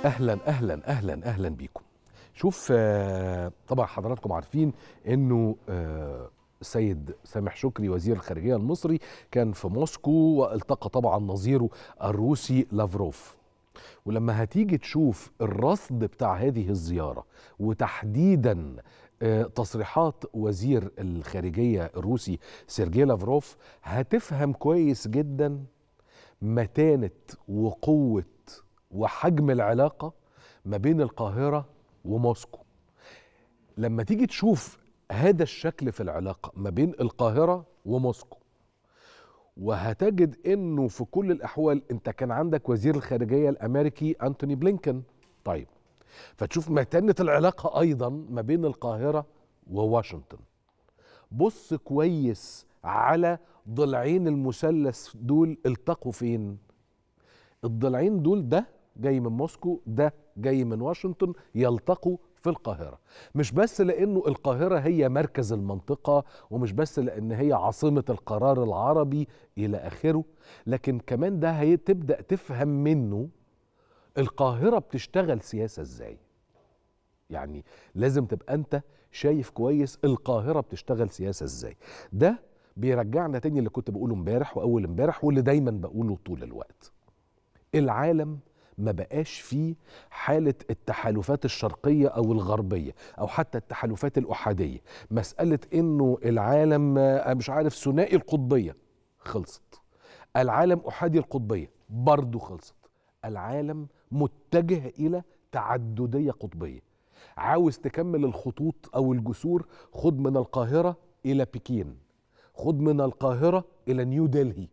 اهلا اهلا اهلا اهلا بيكم شوف آه، طبعا حضراتكم عارفين انه آه، السيد سامح شكري وزير الخارجيه المصري كان في موسكو والتقى طبعا نظيره الروسي لافروف ولما هتيجي تشوف الرصد بتاع هذه الزياره وتحديدا آه، تصريحات وزير الخارجيه الروسي سيرجي لافروف هتفهم كويس جدا متانه وقوه وحجم العلاقه ما بين القاهره وموسكو لما تيجي تشوف هذا الشكل في العلاقه ما بين القاهره وموسكو وهتجد انه في كل الاحوال انت كان عندك وزير الخارجيه الامريكي انتوني بلينكن طيب فتشوف متانه العلاقه ايضا ما بين القاهره وواشنطن بص كويس على ضلعين المثلث دول التقوا فين الضلعين دول ده جاي من موسكو ده جاي من واشنطن يلتقوا في القاهرة مش بس لأنه القاهرة هي مركز المنطقة ومش بس لأن هي عاصمة القرار العربي إلى آخره لكن كمان ده هي تبدأ تفهم منه القاهرة بتشتغل سياسة إزاي يعني لازم تبقى أنت شايف كويس القاهرة بتشتغل سياسة إزاي ده بيرجعنا تاني اللي كنت بقوله امبارح وأول امبارح واللي دايما بقوله طول الوقت العالم ما بقاش فيه حالة التحالفات الشرقية أو الغربية أو حتى التحالفات الأحادية مسألة إنه العالم آه، مش عارف ثنائي القطبية خلصت العالم أحادي القطبية برضو خلصت العالم متجه إلى تعددية قطبية عاوز تكمل الخطوط أو الجسور خد من القاهرة إلى بكين خد من القاهرة إلى نيو دلهي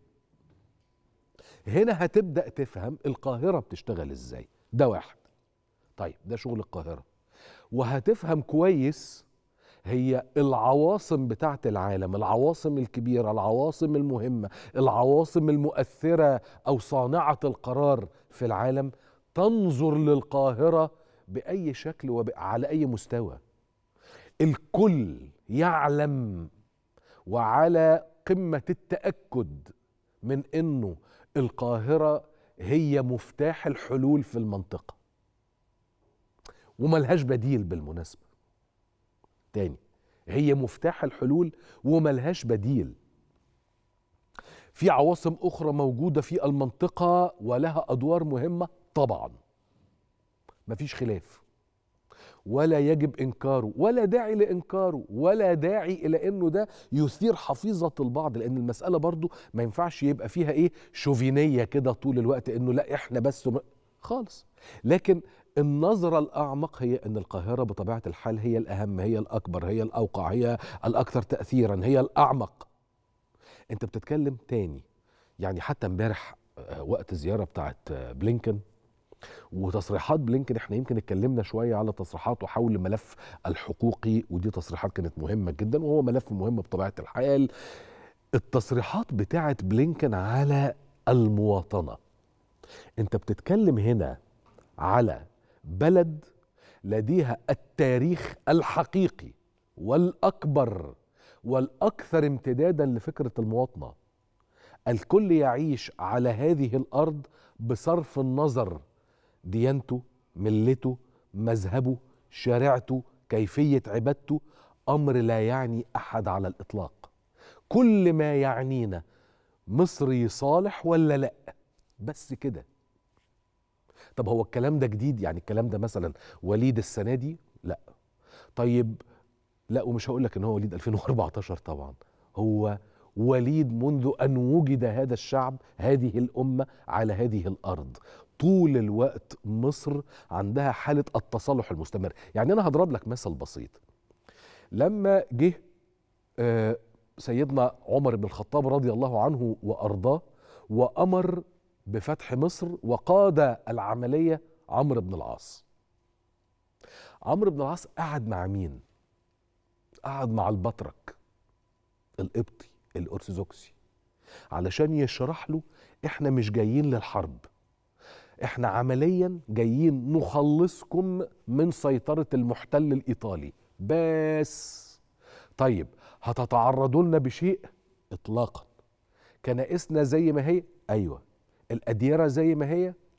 هنا هتبدا تفهم القاهره بتشتغل ازاي ده واحد طيب ده شغل القاهره وهتفهم كويس هي العواصم بتاعت العالم العواصم الكبيره العواصم المهمه العواصم المؤثره او صانعه القرار في العالم تنظر للقاهره باي شكل وعلى اي مستوى الكل يعلم وعلى قمه التاكد من انه القاهرة هي مفتاح الحلول في المنطقة وملهاش بديل بالمناسبة تاني هي مفتاح الحلول وملهاش بديل في عواصم أخرى موجودة في المنطقة ولها أدوار مهمة طبعا مفيش خلاف ولا يجب انكاره ولا داعي لانكاره ولا داعي الى انه ده يثير حفيظه البعض لان المساله برضو ما ينفعش يبقى فيها ايه شوفينيه كده طول الوقت انه لا احنا بس م... خالص لكن النظرة الأعمق هي أن القاهرة بطبيعة الحال هي الأهم هي الأكبر هي الأوقع هي الأكثر تأثيرا هي الأعمق أنت بتتكلم تاني يعني حتى امبارح آه، وقت الزيارة بتاعت آه، بلينكن وتصريحات بلينكن احنا يمكن اتكلمنا شويه على تصريحاته حول الملف الحقوقي ودي تصريحات كانت مهمه جدا وهو ملف مهم بطبيعه الحال التصريحات بتاعه بلينكن على المواطنه انت بتتكلم هنا على بلد لديها التاريخ الحقيقي والاكبر والاكثر امتدادا لفكره المواطنه الكل يعيش على هذه الارض بصرف النظر ديانته ملته مذهبه شريعته كيفيه عبادته امر لا يعني احد على الاطلاق كل ما يعنينا مصري صالح ولا لا بس كده طب هو الكلام ده جديد يعني الكلام ده مثلا وليد السنه دي لا طيب لا ومش هقول لك ان هو وليد 2014 طبعا هو وليد منذ ان وجد هذا الشعب هذه الامه على هذه الارض طول الوقت مصر عندها حاله التصالح المستمر يعني انا هضرب لك مثل بسيط لما جه آه، سيدنا عمر بن الخطاب رضي الله عنه وارضاه وامر بفتح مصر وقاد العمليه عمرو بن العاص عمرو بن العاص قعد مع مين قعد مع البطرك القبطي الارثوذكسي علشان يشرح له احنا مش جايين للحرب احنا عمليا جايين نخلصكم من سيطرة المحتل الإيطالي بس طيب هتتعرضوا لنا بشيء إطلاقا كنائسنا زي ما هي أيوة الأديرة زي ما هي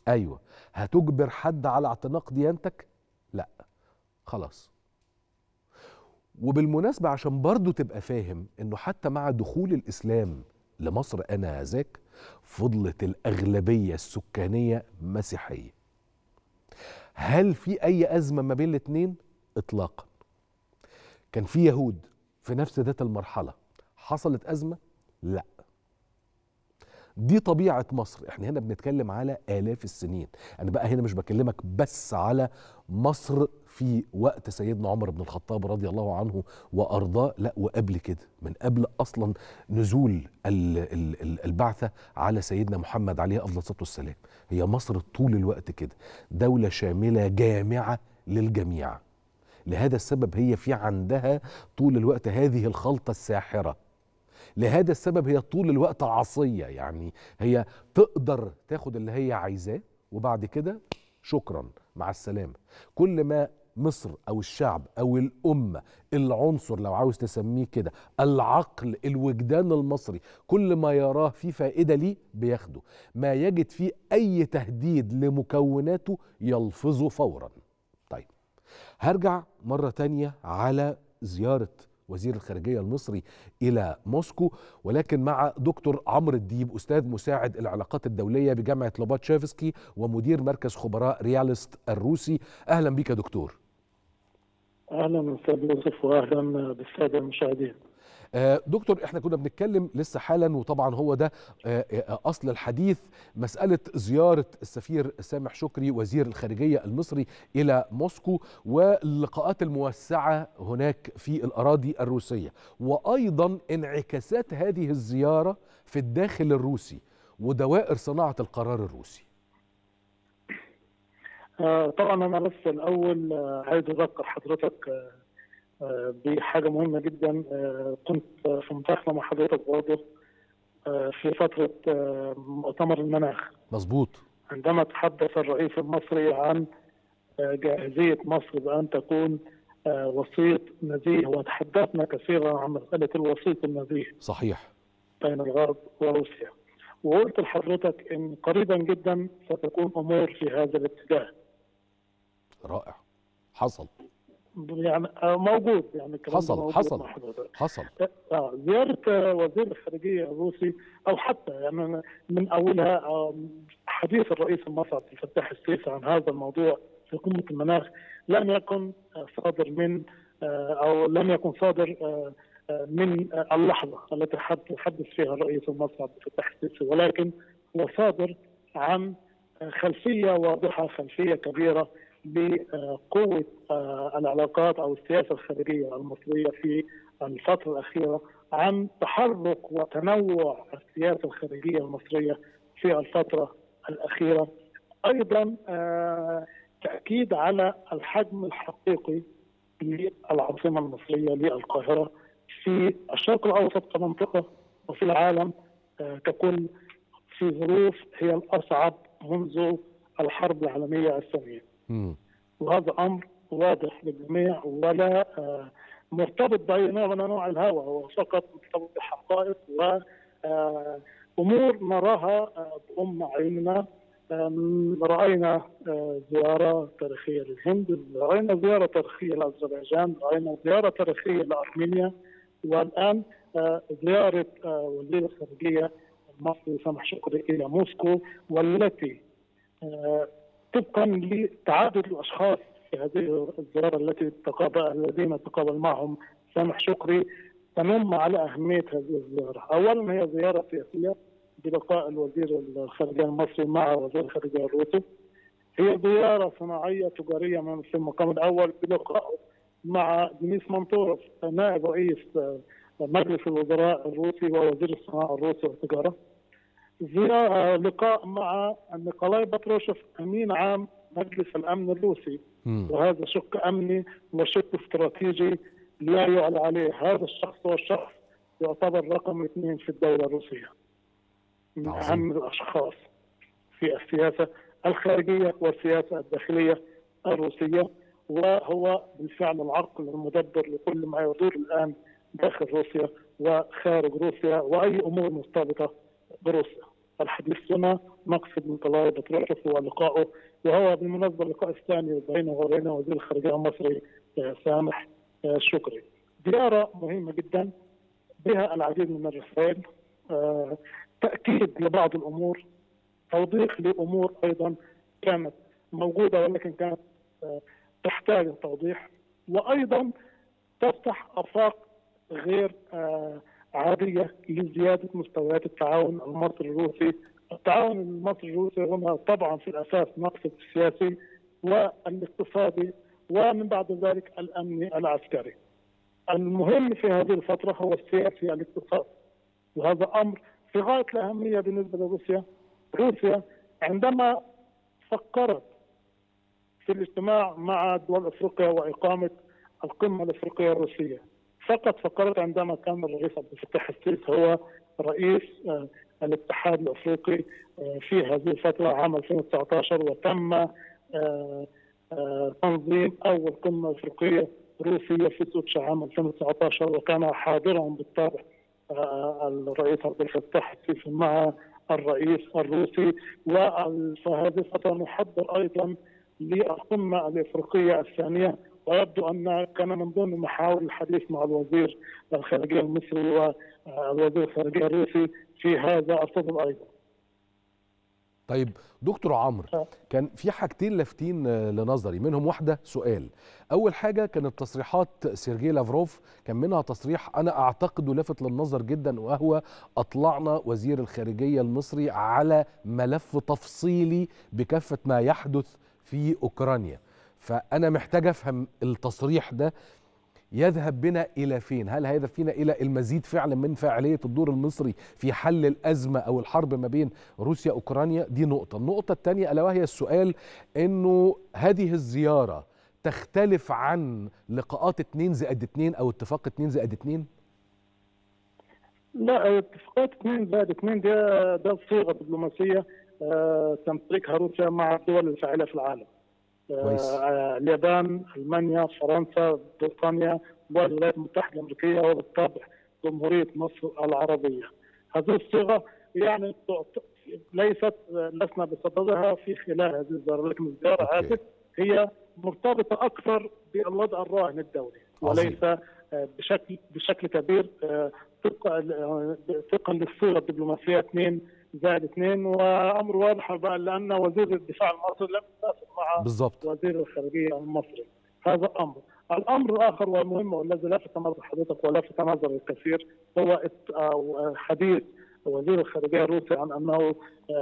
ايوه هتجبر حد على اعتناق ديانتك لا خلاص وبالمناسبة عشان برضو تبقى فاهم انه حتى مع دخول الاسلام لمصر انذاك فضلت الاغلبية السكانية مسيحية هل في اي ازمة ما بين الاتنين اطلاقا كان في يهود في نفس ذات المرحلة حصلت ازمة لا دي طبيعة مصر احنا هنا بنتكلم على آلاف السنين أنا بقى هنا مش بكلمك بس على مصر في وقت سيدنا عمر بن الخطاب رضي الله عنه وأرضاه لا وقبل كده من قبل أصلا نزول البعثة على سيدنا محمد عليه أفضل الصلاة والسلام هي مصر طول الوقت كده دولة شاملة جامعة للجميع لهذا السبب هي في عندها طول الوقت هذه الخلطة الساحرة لهذا السبب هي طول الوقت عصية يعني هي تقدر تاخد اللي هي عايزاه وبعد كده شكرا مع السلامة كل ما مصر أو الشعب أو الأمة العنصر لو عاوز تسميه كده العقل الوجدان المصري كل ما يراه فيه فائدة ليه بياخده ما يجد فيه أي تهديد لمكوناته يلفظه فورا طيب هرجع مرة تانية على زيارة وزير الخارجيه المصري الى موسكو ولكن مع دكتور عمرو الديب استاذ مساعد العلاقات الدوليه بجامعه لوباتشيفسكي ومدير مركز خبراء ريالست الروسي اهلا بك يا دكتور اهلا استاذ يوسف واهلا بالساده المشاهدين دكتور احنا كنا بنتكلم لسه حالا وطبعا هو ده اصل الحديث مساله زياره السفير سامح شكري وزير الخارجيه المصري الى موسكو واللقاءات الموسعه هناك في الاراضي الروسيه وايضا انعكاسات هذه الزياره في الداخل الروسي ودوائر صناعه القرار الروسي طبعا انا بس الاول عايز اذكر حضرتك بحاجه مهمه جدا كنت في مداخله مع حضرتك برضه في فتره مؤتمر المناخ مظبوط عندما تحدث الرئيس المصري عن جاهزيه مصر بان تكون وسيط نزيه وتحدثنا كثيرا عن مساله الوسيط النزيه صحيح بين الغرب وروسيا وقلت لحضرتك ان قريبا جدا ستكون امور في هذا الاتجاه رائع حصل يعني موجود يعني الكلام حصل موجود حصل مع حضرتك. حصل آه زيارة وزير الخارجية الروسي أو حتى يعني من أولها آه حديث الرئيس المصري عبد الفتاح السيسي عن هذا الموضوع في قمة المناخ لم يكن آه صادر من أو لم يكن صادر من اللحظة التي حدث فيها الرئيس المصري عبد الفتاح السيسي ولكن هو صادر عن خلفية واضحة خلفية كبيرة بقوة العلاقات أو السياسة الخارجية المصرية في الفترة الأخيرة عن تحرك وتنوع السياسة الخارجية المصرية في الفترة الأخيرة أيضا تأكيد على الحجم الحقيقي للعاصمة المصرية للقاهرة في الشرق الأوسط كمنطقة وفي العالم ككل في ظروف هي الأصعب منذ الحرب العالمية الثانية وهذا امر واضح للجميع ولا مرتبط باي نوع من انواع الهوى هو فقط مرتبط بحقائق وامور نراها بام عيننا راينا زياره تاريخيه للهند، راينا زياره تاريخيه لاذربيجان، راينا زياره تاريخيه لارمينيا والان زياره وزير الخارجيه المصري سامح شكري الى موسكو والتي طبقا لتعدد الاشخاص في هذه الزياره التي تقابل الذين تقابل معهم سامح شكري تنم على اهميه هذه الزياره، اولا هي زياره سياسيه بلقاء الوزير الخارجيه المصري مع وزير الخارجيه الروسي. هي زياره صناعيه تجاريه من في المقام الاول بلقائه مع دينيس مانتورف نائب رئيس مجلس الوزراء الروسي ووزير الصناعه الروسي والتجاره. زيارة لقاء مع نيكولاي باتروشيف امين عام مجلس الامن الروسي م. وهذا شق امني وشق استراتيجي لا يعلى عليه هذا الشخص هو الشخص يعتبر رقم اثنين في الدوله الروسيه من اهم الاشخاص في السياسه الخارجيه والسياسه الداخليه الروسيه وهو بالفعل العقل المدبر لكل ما يدور الان داخل روسيا وخارج روسيا واي امور مرتبطه بروسيا الحديث هنا نقصد من طلال بطريقه ولقائه وهو بالمناسبه اللقاء الثاني بينه وبين وزير الخارجيه المصري سامح شكري. زياره مهمه جدا بها العديد من الرسائل تاكيد لبعض الامور توضيح لامور ايضا كانت موجوده ولكن كانت تحتاج توضيح وايضا تفتح افاق غير عاديه لزياده مستويات التعاون المصري الروسي، التعاون المصري الروسي هنا طبعا في الاساس نقصد السياسي والاقتصادي ومن بعد ذلك الامني العسكري. المهم في هذه الفتره هو السياسي الاقتصادي وهذا امر في غايه الاهميه بالنسبه لروسيا. روسيا عندما فكرت في الاجتماع مع دول افريقيا واقامه القمه الافريقيه الروسيه فقط فكرت عندما كان الرئيس عبد الفتاح السيسي هو رئيس الاتحاد الافريقي في هذه الفتره عام 2019 وتم تنظيم اول قمه افريقيه روسيه في سوتشي عام 2019 وكان حاضرا بالطبع الرئيس عبد الفتاح السيسي مع الرئيس الروسي وفي هذه الفتره نحضر ايضا للقمه الافريقيه الثانيه ويبدو ان كان من ضمن محاور الحديث مع الوزير الخارجيه المصري والوزير الخارجيه الروسي في هذا الصدد ايضا. طيب دكتور عمرو كان في حاجتين لافتين لنظري منهم واحده سؤال اول حاجه كانت تصريحات سيرجي لافروف كان منها تصريح انا اعتقده لافت للنظر جدا وهو اطلعنا وزير الخارجيه المصري على ملف تفصيلي بكافه ما يحدث في اوكرانيا فانا محتاج افهم التصريح ده يذهب بنا الى فين؟ هل هيذهب فينا الى المزيد فعلا من فاعليه الدور المصري في حل الازمه او الحرب ما بين روسيا واوكرانيا؟ دي نقطه، النقطه الثانيه الا وهي السؤال انه هذه الزياره تختلف عن لقاءات 2 زائد 2 او اتفاق 2 زائد 2 لا اتفاقات 2 زائد 2 ده ده صيغه دبلوماسيه آه تمتلكها روسيا مع الدول الفاعله في العالم كويس. آه اليابان المانيا فرنسا بريطانيا والولايات المتحده الامريكيه وبالطبع جمهوريه مصر العربيه هذه الصيغه يعني ليست لسنا بصددها في خلال هذه الزياره لكن الزياره هذه هي مرتبطه اكثر بالوضع الراهن الدولي وليس بشكل بشكل كبير طبقا للصيغه الدبلوماسيه اثنين زائد اثنين وامر واضح بقى لان وزير الدفاع المصري لم يتفق مع بالزبط. وزير الخارجيه المصري هذا امر الامر الاخر والمهم والذي لفت نظر حضرتك ولفت نظر الكثير هو حديث وزير الخارجيه الروسي عن انه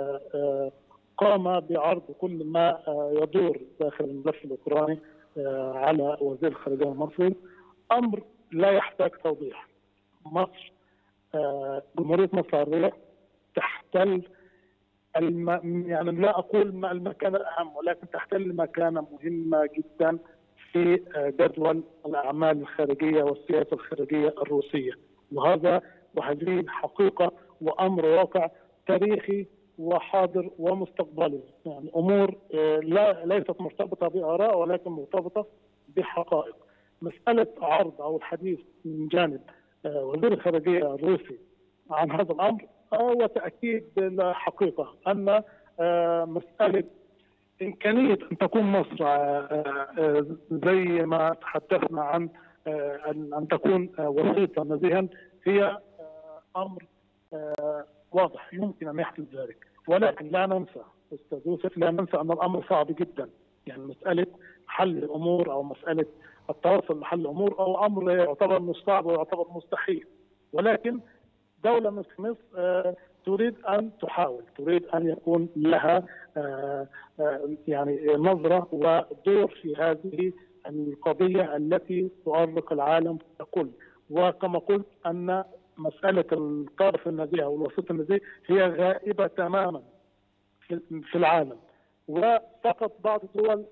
قام بعرض كل ما يدور داخل الملف الاوكراني على وزير الخارجيه المصري امر لا يحتاج توضيح مصر جمهوريه مصر العربيه تحتل الم... يعني لا اقول ما المكان الاهم ولكن تحتل مكانه مهمه جدا في جدول الاعمال الخارجيه والسياسه الخارجيه الروسيه وهذا وهذه حقيقه وامر واقع تاريخي وحاضر ومستقبلي يعني امور لا ليست مرتبطه باراء ولكن مرتبطه بحقائق مساله عرض او الحديث من جانب وزير الخارجيه الروسي عن هذا الامر هو تاكيد الحقيقه ان مساله امكانيه ان تكون مصر زي ما تحدثنا عن ان تكون وسيطه نزيها هي امر واضح يمكن ان يحدث ذلك ولكن لا ننسى استاذ يوسف لا ننسى ان الامر صعب جدا يعني مساله حل الامور او مساله التوصل لحل الامور او امر يعتبر مش صعب ويعتبر مستحيل ولكن دوله مثل مصر تريد ان تحاول تريد ان يكون لها يعني نظره ودور في هذه القضيه التي تؤرق العالم ككل وكما قلت ان مساله الطرف النزيه او الوسيط النزيه هي غائبه تماما في العالم وفقط بعض الدول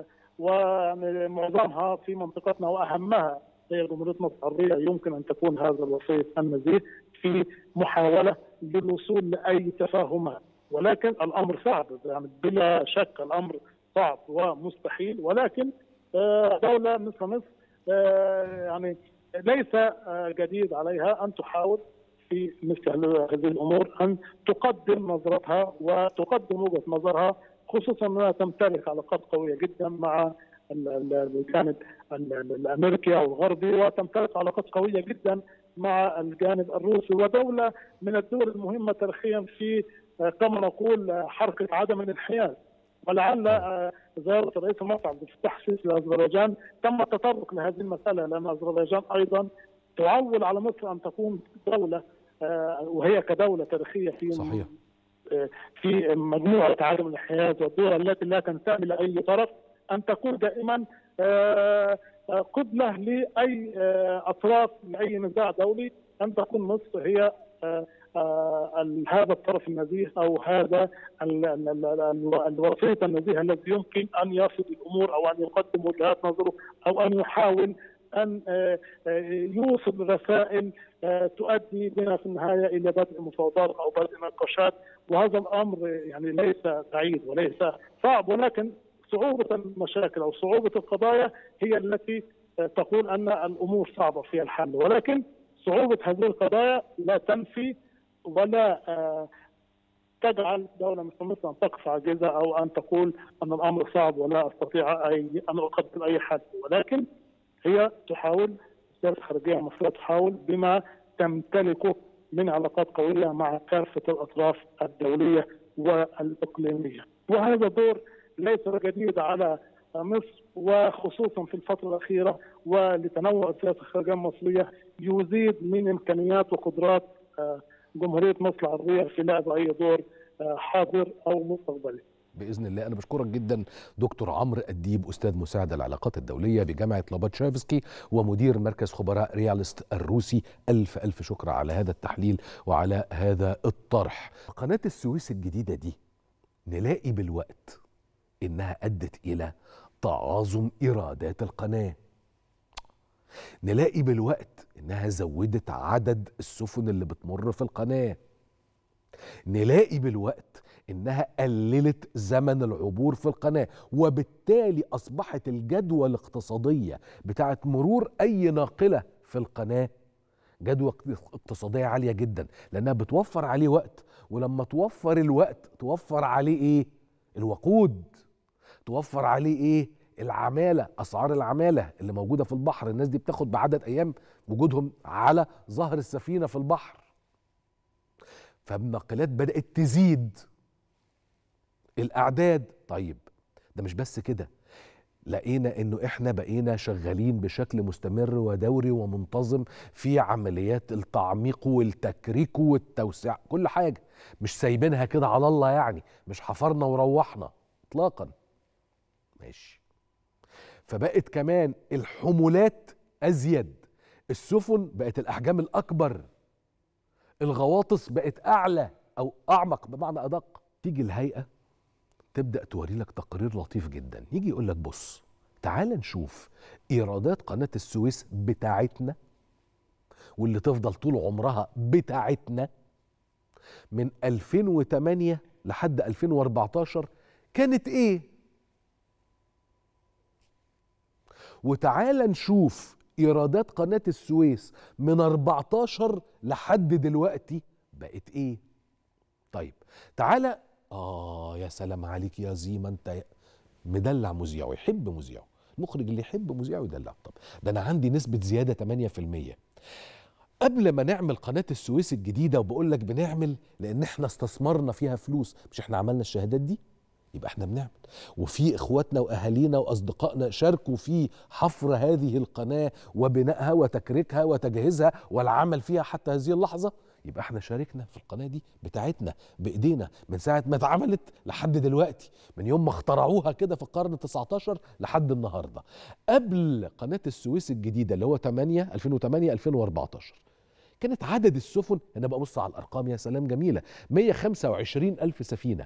ومعظمها في منطقتنا واهمها هي جمهوريه مصر العربيه يمكن ان تكون هذا الوسيط النزيه في محاوله للوصول لاي تفاهمات ولكن الامر صعب يعني بلا شك الامر صعب ومستحيل ولكن دوله مثل مصر يعني ليس جديد عليها ان تحاول في مثل هذه الامور ان تقدم نظرتها وتقدم وجهه نظرها خصوصا انها تمتلك علاقات قويه جدا مع الجانب الامريكي او الغربي وتمتلك علاقات قويه جدا مع الجانب الروسي ودوله من الدول المهمه تاريخيا في كما نقول حركه عدم الانحياز ولعل زياره الرئيس المصري عبد الفتاح السيسي لاذربيجان تم التطرق لهذه المساله لان اذربيجان ايضا تعول على مصر ان تكون دوله وهي كدوله تاريخيه في صحيح في مجموعه عدم الانحياز والدول التي لا تنتمي لاي طرف ان تكون دائما قبله لاي اطراف لاي نزاع دولي ان تكون مصر هي هذا الطرف النزيه او هذا الوسيط النزيه الذي يمكن ان يرصد الامور او ان يقدم وجهات نظره او ان يحاول ان يوصل رسائل تؤدي بنا في النهايه الى بدء مفاوضات او بدء نقاشات وهذا الامر يعني ليس بعيد وليس صعب ولكن صعوبه المشاكل او صعوبه القضايا هي التي تقول ان الامور صعبه في الحل ولكن صعوبه هذه القضايا لا تنفي ولا تجعل دولة مثل مصر أن تقف عاجزة أو أن تقول أن الأمر صعب ولا أستطيع أي أن أقدم أي حل ولكن هي تحاول وزارة الخارجية المصرية تحاول بما تمتلكه من علاقات قوية مع كافة الأطراف الدولية والإقليمية وهذا دور ليس جديد على مصر وخصوصا في الفترة الأخيرة ولتنوع السياسة الخارجية المصرية يزيد من إمكانيات وقدرات جمهورية مصر العربية في لعب أي دور حاضر أو مستقبلي باذن الله انا بشكرك جدا دكتور عمرو الديب استاذ مساعد العلاقات الدوليه بجامعه لوباتشيفسكي ومدير مركز خبراء ريالست الروسي الف الف شكر على هذا التحليل وعلى هذا الطرح قناه السويس الجديده دي نلاقي بالوقت انها ادت الى تعاظم ايرادات القناه نلاقي بالوقت انها زودت عدد السفن اللي بتمر في القناه نلاقي بالوقت انها قللت زمن العبور في القناه وبالتالي اصبحت الجدوى الاقتصاديه بتاعه مرور اي ناقله في القناه جدوى اقتصاديه عاليه جدا لانها بتوفر عليه وقت ولما توفر الوقت توفر عليه ايه الوقود توفر عليه ايه العماله اسعار العماله اللي موجوده في البحر الناس دي بتاخد بعدد ايام وجودهم على ظهر السفينه في البحر فالناقلات بدات تزيد الاعداد طيب ده مش بس كده لقينا انه احنا بقينا شغالين بشكل مستمر ودوري ومنتظم في عمليات التعميق والتكريك والتوسيع كل حاجه مش سايبينها كده على الله يعني مش حفرنا وروحنا اطلاقا ماشي فبقت كمان الحمولات ازيد السفن بقت الاحجام الاكبر الغواطس بقت اعلى او اعمق بمعنى ادق تيجي الهيئه تبدا توري لك تقرير لطيف جدا يجي يقول لك بص تعال نشوف ايرادات قناه السويس بتاعتنا واللي تفضل طول عمرها بتاعتنا من 2008 لحد 2014 كانت ايه وتعال نشوف ايرادات قناه السويس من 14 لحد دلوقتي بقت ايه طيب تعالى اه يا سلام عليك يا زيما انت مدلع مذيعه يحب مذيعه المخرج اللي يحب مذيعه يدلع طب ده انا عندي نسبه زياده 8% قبل ما نعمل قناه السويس الجديده وبقول لك بنعمل لان احنا استثمرنا فيها فلوس مش احنا عملنا الشهادات دي يبقى احنا بنعمل وفي اخواتنا واهالينا واصدقائنا شاركوا في حفر هذه القناه وبنائها وتكريكها وتجهيزها والعمل فيها حتى هذه اللحظه يبقى احنا شاركنا في القناه دي بتاعتنا بايدينا من ساعه ما اتعملت لحد دلوقتي من يوم ما اخترعوها كده في القرن 19 لحد النهارده قبل قناه السويس الجديده اللي هو 8 2008 2014 كانت عدد السفن انا بقى بص على الارقام يا سلام جميله 125 الف سفينه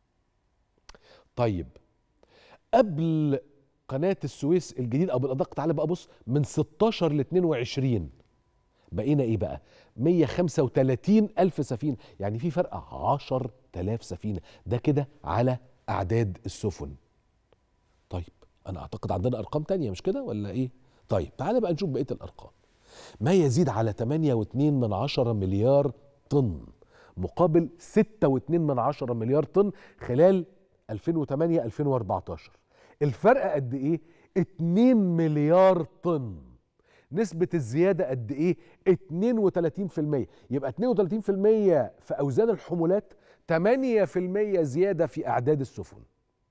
طيب قبل قناة السويس الجديد أو بالأدق تعالى بقى بص من 16 ل 22 بقينا إيه بقى 135 ألف سفينة يعني في فرق 10000 سفينة ده كده على أعداد السفن طيب أنا أعتقد عندنا أرقام تانية مش كده ولا إيه طيب تعالى بقى نشوف بقية الأرقام ما يزيد على 8.2 من عشرة مليار طن مقابل 6.2 من عشرة مليار طن خلال 2008 2014 الفرق قد ايه 2 مليار طن نسبة الزيادة قد ايه 32% يبقى 32% في اوزان الحمولات 8% زيادة في اعداد السفن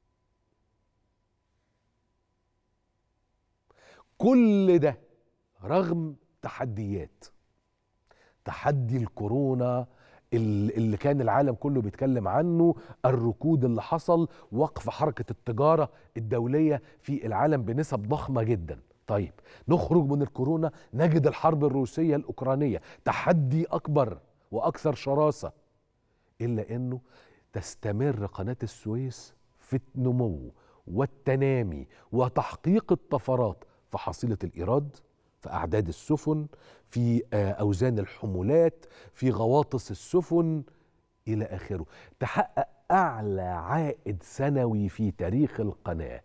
كل ده رغم تحديات تحدي الكورونا اللي كان العالم كله بيتكلم عنه الركود اللي حصل وقف حركة التجارة الدولية في العالم بنسب ضخمة جدا طيب نخرج من الكورونا نجد الحرب الروسية الأوكرانية تحدي أكبر وأكثر شراسة إلا أنه تستمر قناة السويس في النمو والتنامي وتحقيق الطفرات في حصيلة الإيراد في أعداد السفن في أوزان الحمولات في غواطس السفن إلى آخره تحقق أعلى عائد سنوي في تاريخ القناة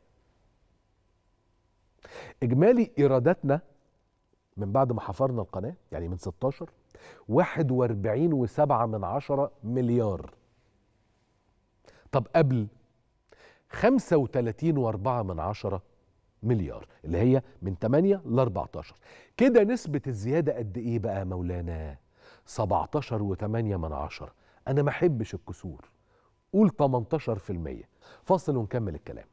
إجمالي إيراداتنا من بعد ما حفرنا القناة يعني من 16 41 وسبعة من عشرة مليار طب قبل 35 واربعة من عشرة مليار اللي هي من 8 ل 14 كده نسبة الزيادة قد ايه بقى مولانا 17 و8 من عشرة انا ما احبش الكسور قول 18% فاصل ونكمل الكلام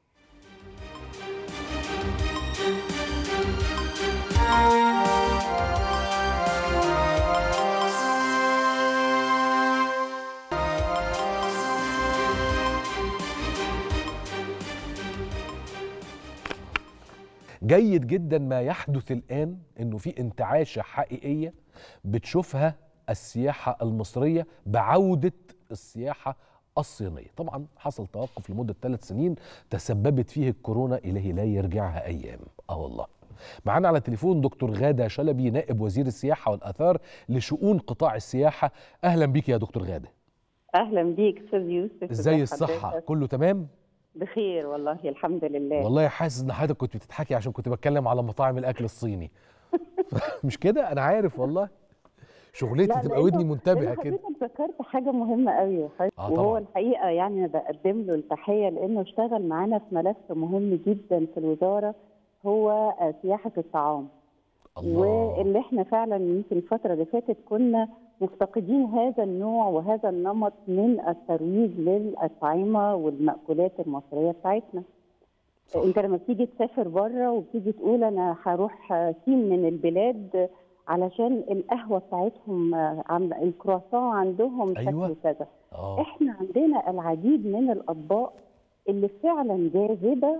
جيد جدا ما يحدث الان انه في انتعاشه حقيقيه بتشوفها السياحه المصريه بعوده السياحه الصينيه طبعا حصل توقف لمده ثلاث سنين تسببت فيه الكورونا اليه لا يرجعها ايام اه والله معانا على التليفون دكتور غاده شلبي نائب وزير السياحه والاثار لشؤون قطاع السياحه اهلا بيك يا دكتور غاده اهلا بيك استاذ يوسف ازاي الصحه كله تمام بخير والله الحمد لله والله حاسس ان حضرتك كنت بتضحكي عشان كنت بتكلم على مطاعم الاكل الصيني مش كده انا عارف والله شغلتي تبقى ودني منتبهه كده حضرتك ذكرت حاجه مهمه قوي آه وهو طبعاً. الحقيقه يعني انا بقدم له التحيه لانه اشتغل معانا في ملف مهم جدا في الوزاره هو آه، سياحه الطعام الله واللي احنا فعلا يمكن الفتره اللي فاتت كنا مفتقدين هذا النوع وهذا النمط من الترويج للأطعمة والمأكولات المصرية بتاعتنا صح. انت لما بتيجي تسافر بره وبتيجي تقول انا هروح سين من البلاد علشان القهوه بتاعتهم عامله الكرواسون عندهم أيوة. شكله كذا اه احنا عندنا العديد من الاطباق اللي فعلا جاذبه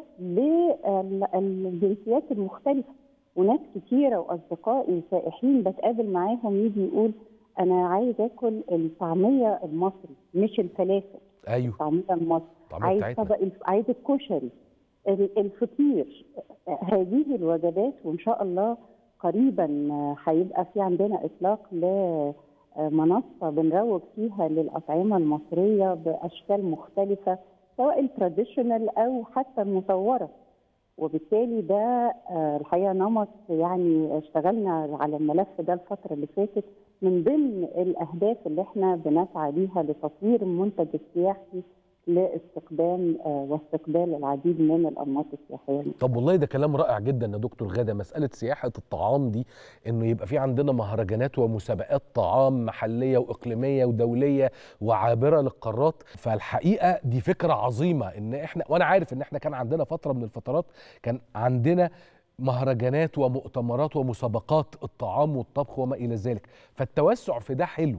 للجنسيات المختلفه وناس كتيره واصدقائي سائحين بتقابل معاهم يجي يقول انا عايز اكل الطعميه المصري مش الفلافل ايوه الطعميه المصري الطعميه عايز بتاعتنا طبق الف- عايز الكشري ال- الفطير هذه الوجبات وان شاء الله قريبا هيبقى في عندنا اطلاق لمنصه بنروج فيها للاطعمه المصريه باشكال مختلفه سواء التراديشنال او حتى المصوره وبالتالي ده آه، الحقيقه نمط يعني اشتغلنا على الملف ده الفتره اللي فاتت من ضمن الاهداف اللي احنا بنسعى ليها لتطوير المنتج السياحي لاستقدام آه، واستقبال العديد من الانماط السياحيه طب والله ده كلام رائع جدا يا دكتور غاده مساله سياحه الطعام دي انه يبقى في عندنا مهرجانات ومسابقات طعام محليه واقليميه ودوليه وعابره للقارات فالحقيقه دي فكره عظيمه ان احنا وانا عارف ان احنا كان عندنا فتره من الفترات كان عندنا مهرجانات ومؤتمرات ومسابقات الطعام والطبخ وما الى ذلك فالتوسع في ده حلو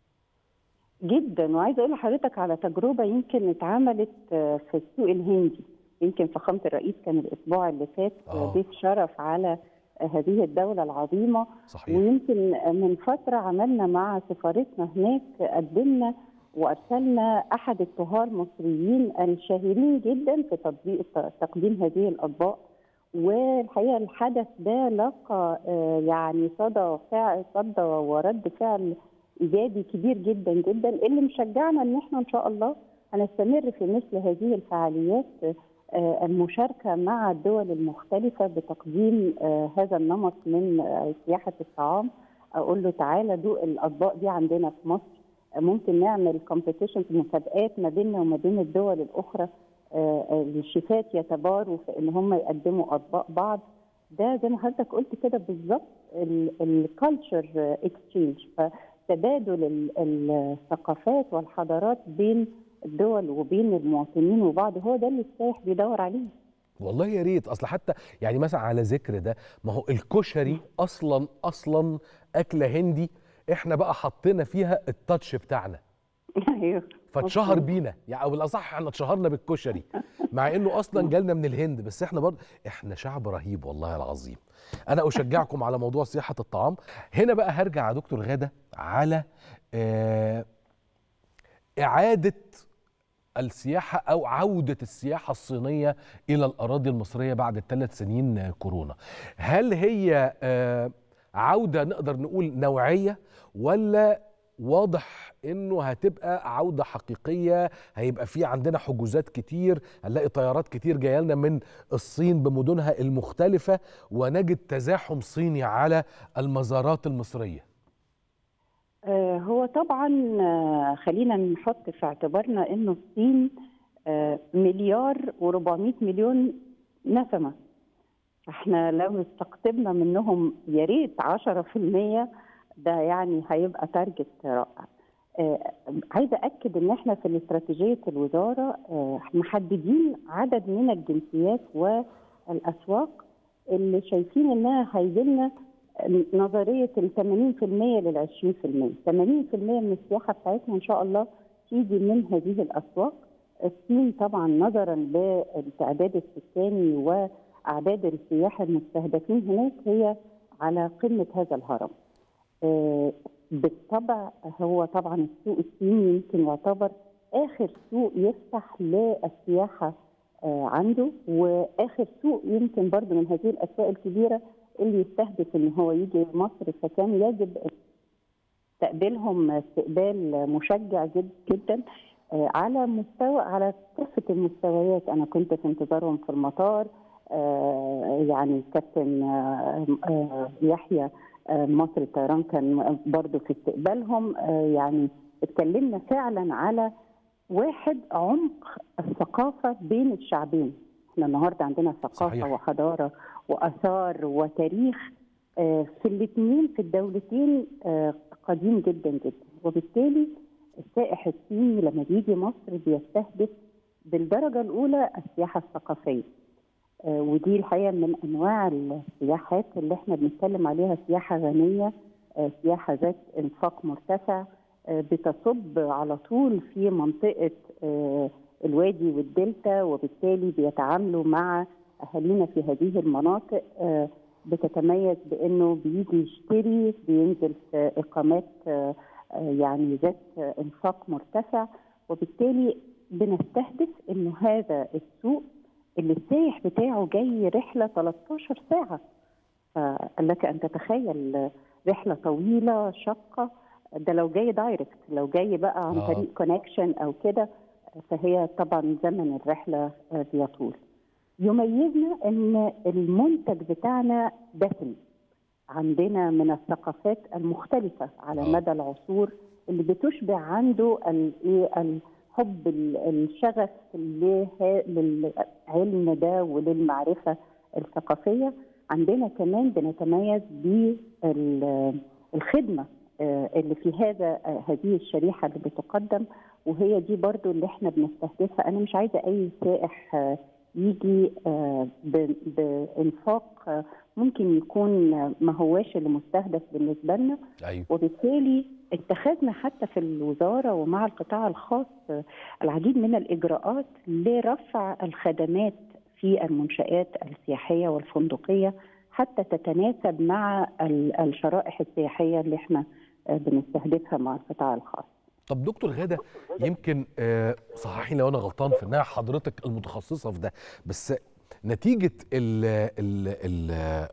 جدا وعايزه اقول لحضرتك على تجربه يمكن اتعملت آه، في السوق الهندي يمكن فخامه الرئيس كان الاسبوع اللي فات آه. ضيف شرف على آه، هذه الدوله العظيمه صحيح ويمكن من فترة عملنا مع سفارتنا هناك قدمنا وأرسلنا أحد الطهاة المصريين الشهيرين جدا في تطبيق تقديم هذه الأطباق والحقيقة الحدث ده لقى آه، يعني صدى فعل صدى ورد فعل إيجابي كبير جدا جدا اللي مشجعنا إن احنا إن شاء الله هنستمر في مثل هذه الفعاليات المشاركه مع الدول المختلفه بتقديم هذا النمط من سياحه الطعام اقول له تعالى دوق الاطباق دي عندنا في مصر ممكن نعمل كومبيتيشن مسابقات ما بيننا وما بين الدول الاخرى الشيفات يتباروا في ان هم يقدموا اطباق بعض ده زي ما حضرتك قلت كده بالظبط الكالتشر اكسشينج فتبادل الثقافات والحضارات بين الدول وبين المواطنين وبعض هو ده اللي السائح بيدور عليه والله يا ريت اصل حتى يعني مثلا على ذكر ده ما هو الكشري اصلا اصلا اكله هندي احنا بقى حطينا فيها التاتش بتاعنا ايوه فاتشهر بينا يعني او بالاصح احنا اتشهرنا بالكشري مع انه اصلا جالنا من الهند بس احنا برضه احنا شعب رهيب والله العظيم انا اشجعكم على موضوع صياحه الطعام هنا بقى هرجع يا دكتور غاده على آه اعاده السياحة أو عودة السياحة الصينية إلى الأراضي المصرية بعد الثلاث سنين كورونا هل هي آه عودة نقدر نقول نوعية ولا واضح انه هتبقى عوده حقيقيه هيبقى في عندنا حجوزات كتير هنلاقي طيارات كتير جايه لنا من الصين بمدنها المختلفه ونجد تزاحم صيني على المزارات المصريه هو طبعا خلينا نحط في اعتبارنا انه الصين مليار و400 مليون نسمه احنا لو استقطبنا منهم يا ريت 10% ده يعني هيبقى تارجت رائع آه عايزه اكد ان احنا في استراتيجيه الوزاره آه محددين عدد من الجنسيات والاسواق اللي شايفين انها هيجي لنا نظريه ال 80% لل 20% 80% من السياحه بتاعتنا ان شاء الله تيجي من هذه الاسواق الصين طبعا نظرا للتعداد السكاني واعداد السياح المستهدفين هناك هي على قمه هذا الهرم بالطبع هو طبعا السوق الصيني يمكن يعتبر اخر سوق يفتح للسياحه عنده واخر سوق يمكن برضه من هذه الاسواق الكبيره اللي يستهدف ان هو يجي مصر فكان يجب تقبلهم استقبال مشجع جد جدا على مستوى على كافه المستويات انا كنت في انتظارهم في المطار يعني كابتن يحيى مصر الطيران كان برضه في استقبالهم يعني اتكلمنا فعلا على واحد عمق الثقافة بين الشعبين احنا النهاردة عندنا ثقافة صحيح. وحضارة وأثار وتاريخ في الاثنين في الدولتين قديم جدا جدا وبالتالي السائح الصيني لما بيجي مصر بيستهدف بالدرجة الأولى السياحة الثقافية ودي الحقيقه من انواع السياحات اللي احنا بنتكلم عليها سياحه غنيه سياحه ذات انفاق مرتفع بتصب على طول في منطقه الوادي والدلتا وبالتالي بيتعاملوا مع اهالينا في هذه المناطق بتتميز بانه بيجي يشتري بينزل في اقامات يعني ذات انفاق مرتفع وبالتالي بنستهدف انه هذا السوق اللي السائح بتاعه جاي رحلة 13 ساعة فلك أن تتخيل رحلة طويلة شاقة ده لو جاي دايركت لو جاي بقى عن طريق كونكشن أو كده فهي طبعا زمن الرحلة بيطول يميزنا أن المنتج بتاعنا دسم عندنا من الثقافات المختلفة على مدى العصور اللي بتشبع عنده حب الشغف للعلم ده وللمعرفة الثقافية عندنا كمان بنتميز بالخدمة اللي في هذا هذه الشريحة اللي بتقدم وهي دي برضو اللي احنا بنستهدفها أنا مش عايزة أي سائح يجي بانفاق ممكن يكون ما هواش اللي مستهدف بالنسبه لنا أيوة. وبالتالي اتخذنا حتى في الوزاره ومع القطاع الخاص العديد من الاجراءات لرفع الخدمات في المنشات السياحيه والفندقيه حتى تتناسب مع الشرائح السياحيه اللي احنا بنستهدفها مع القطاع الخاص. طب دكتور غاده يمكن صححيني لو انا غلطان في انها حضرتك المتخصصه في ده بس نتيجه ال ال ال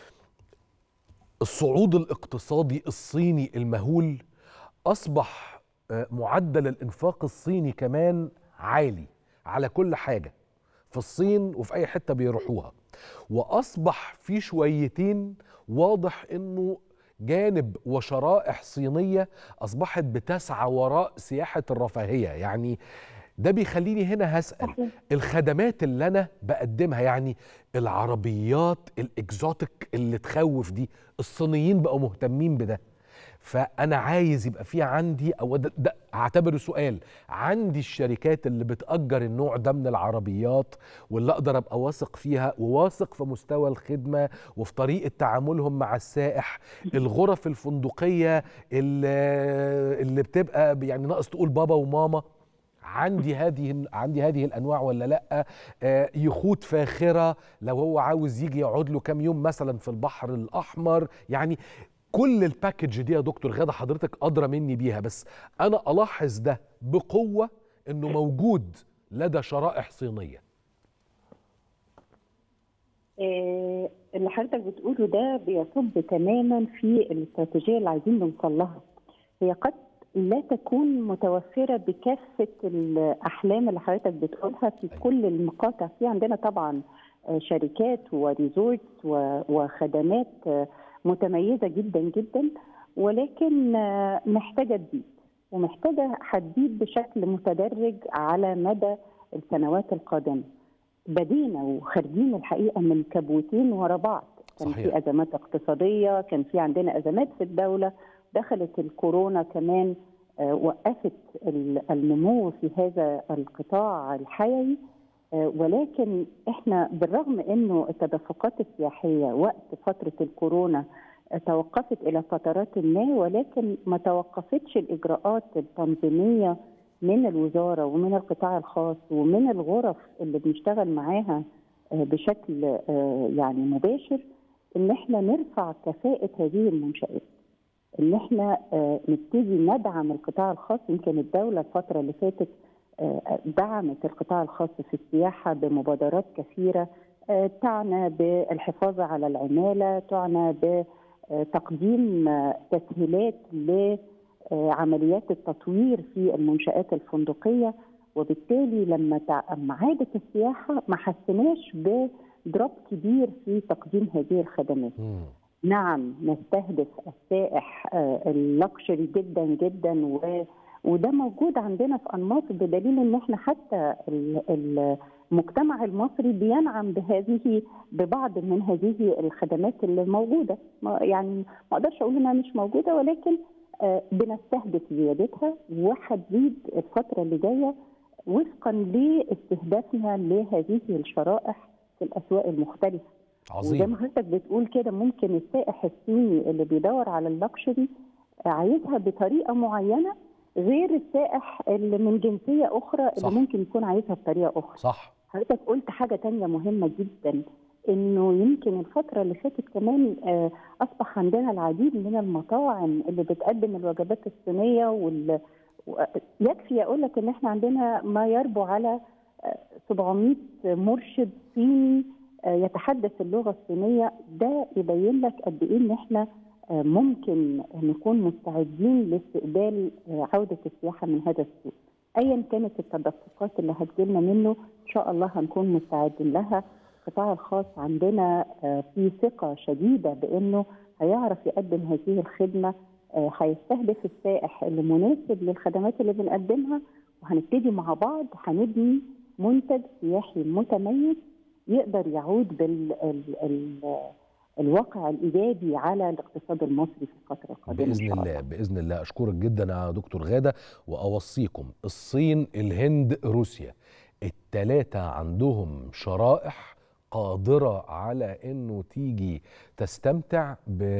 الصعود الاقتصادي الصيني المهول اصبح معدل الانفاق الصيني كمان عالي على كل حاجه في الصين وفي اي حته بيروحوها واصبح في شويتين واضح انه جانب وشرائح صينيه اصبحت بتسعى وراء سياحه الرفاهيه يعني ده بيخليني هنا هسال صحيح. الخدمات اللي انا بقدمها يعني العربيات الاكزوتيك اللي تخوف دي الصينيين بقوا مهتمين بده فانا عايز يبقى في عندي او ده, ده هعتبره سؤال عندي الشركات اللي بتاجر النوع ده من العربيات واللي اقدر ابقى واثق فيها وواثق في مستوى الخدمه وفي طريقه تعاملهم مع السائح الغرف الفندقيه اللي, اللي بتبقى يعني ناقص تقول بابا وماما عندي هذه عندي هذه الانواع ولا لا آه يخوت فاخره لو هو عاوز يجي يقعد له كام يوم مثلا في البحر الاحمر يعني كل الباكج دي يا دكتور غاده حضرتك ادرى مني بيها بس انا الاحظ ده بقوه انه موجود لدى شرائح صينيه آه، اللي حضرتك بتقوله ده بيصب تماما في الاستراتيجيه اللي عايزين نوصل لها هي قد لا تكون متوفره بكافه الاحلام اللي حضرتك بتقولها في كل المقاطع في عندنا طبعا آه، شركات وريزورتس و- وخدمات آه، متميزه جدا جدا ولكن آه، محتاجه تزيد ومحتاجه هتزيد بشكل متدرج على مدى السنوات القادمه بدينا وخارجين الحقيقه من كبوتين ورا بعض كان صحيح. في ازمات اقتصاديه كان في عندنا ازمات في الدوله دخلت الكورونا كمان آه، وقفت ال- النمو في هذا القطاع الحيوي آه، ولكن احنا بالرغم انه التدفقات السياحيه وقت فتره الكورونا آه، توقفت الى فترات ما ولكن ما توقفتش الاجراءات التنظيميه من الوزاره ومن القطاع الخاص ومن الغرف اللي بنشتغل معاها آه، بشكل آه، يعني مباشر ان احنا نرفع كفاءه هذه المنشات ان احنا آه، نبتدي ندعم القطاع الخاص يمكن الدوله الفتره اللي فاتت آه، دعمت القطاع الخاص في السياحه بمبادرات كثيره آه، تعنى بالحفاظ على العماله تعنى بتقديم آه، تسهيلات لعمليات التطوير في المنشات الفندقيه وبالتالي لما تع- لما عادت السياحه ما حسناش بدروب كبير في تقديم هذه الخدمات مم. نعم نستهدف السائح آه، اللكشري جدا جدا و وده موجود عندنا في انماط بدليل ان احنا حتى ال- المجتمع المصري بينعم بهذه ببعض من هذه الخدمات اللي موجوده ما- يعني ما اقدرش اقول انها مش موجوده ولكن آه، بنستهدف زيادتها وهتزيد الفتره اللي جايه وفقا لاستهدافنا لهذه الشرائح في الاسواق المختلفه وزي عظيم ما حضرتك بتقول كده ممكن السائح الصيني اللي بيدور على اللكشري عايزها بطريقه معينه غير السائح اللي من جنسيه اخرى صح. اللي ممكن يكون عايزها بطريقه اخرى صح حضرتك قلت حاجه تانية مهمه جدا انه يمكن الفتره اللي فاتت كمان آه، اصبح عندنا العديد من المطاعم اللي بتقدم الوجبات الصينيه وال و- يكفي اقول لك ان احنا عندنا ما يربو على آه، 700 مرشد صيني آه، يتحدث اللغه الصينيه ده يبين لك قد ايه ان احنا آه، ممكن نكون مستعدين لاستقبال آه، عوده السياحه من هذا السوق ايا كانت التدفقات اللي هتجيلنا منه ان شاء الله هنكون مستعدين لها القطاع الخاص عندنا آه، في ثقه شديده بانه هيعرف يقدم هذه الخدمه آه، هيستهدف السائح اللي مناسب للخدمات اللي بنقدمها وهنبتدي مع بعض هنبني منتج سياحي متميز يقدر يعود بال ال ال الواقع الايجابي على الاقتصاد المصري في الفتره القادمه إن باذن شاء الله باذن الله اشكرك جدا يا دكتور غاده واوصيكم الصين الهند روسيا التلاتة عندهم شرائح قادرة على انه تيجي تستمتع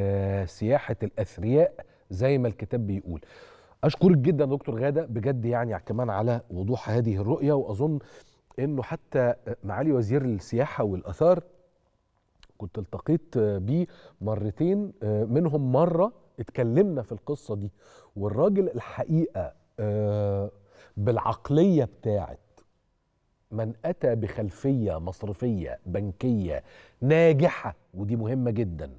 بسياحة الاثرياء زي ما الكتاب بيقول اشكرك جدا دكتور غاده بجد يعني كمان على وضوح هذه الرؤيه واظن انه حتى معالي وزير السياحه والاثار كنت التقيت بيه مرتين منهم مره اتكلمنا في القصه دي والراجل الحقيقه آه، بالعقليه بتاعت من اتى بخلفيه مصرفيه بنكيه ناجحه ودي مهمه جدا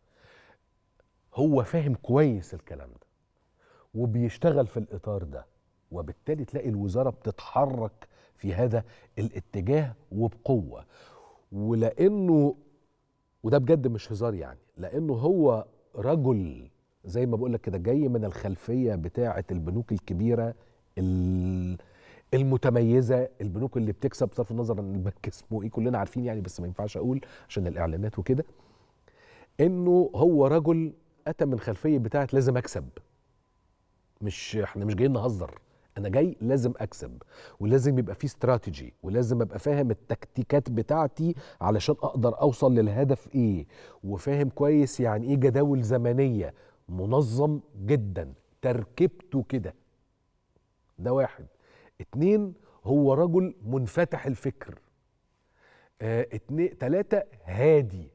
هو فاهم كويس الكلام ده وبيشتغل في الاطار ده وبالتالي تلاقي الوزاره بتتحرك في هذا الاتجاه وبقوه ولانه وده بجد مش هزار يعني لانه هو رجل زي ما بقول لك كده جاي من الخلفيه بتاعه البنوك الكبيره ال- المتميزه البنوك اللي بتكسب بصرف النظر عن البنك اسمه ايه كلنا عارفين يعني بس ما ينفعش اقول عشان الاعلانات وكده انه هو رجل اتى من خلفيه بتاعه لازم اكسب مش احنا مش جايين نهزر انا جاي لازم اكسب ولازم يبقى في استراتيجي ولازم ابقى فاهم التكتيكات بتاعتي علشان اقدر اوصل للهدف ايه وفاهم كويس يعني ايه جداول زمنيه منظم جدا تركيبته كده ده واحد اتنين هو رجل منفتح الفكر اه اتنين تلاتة هادي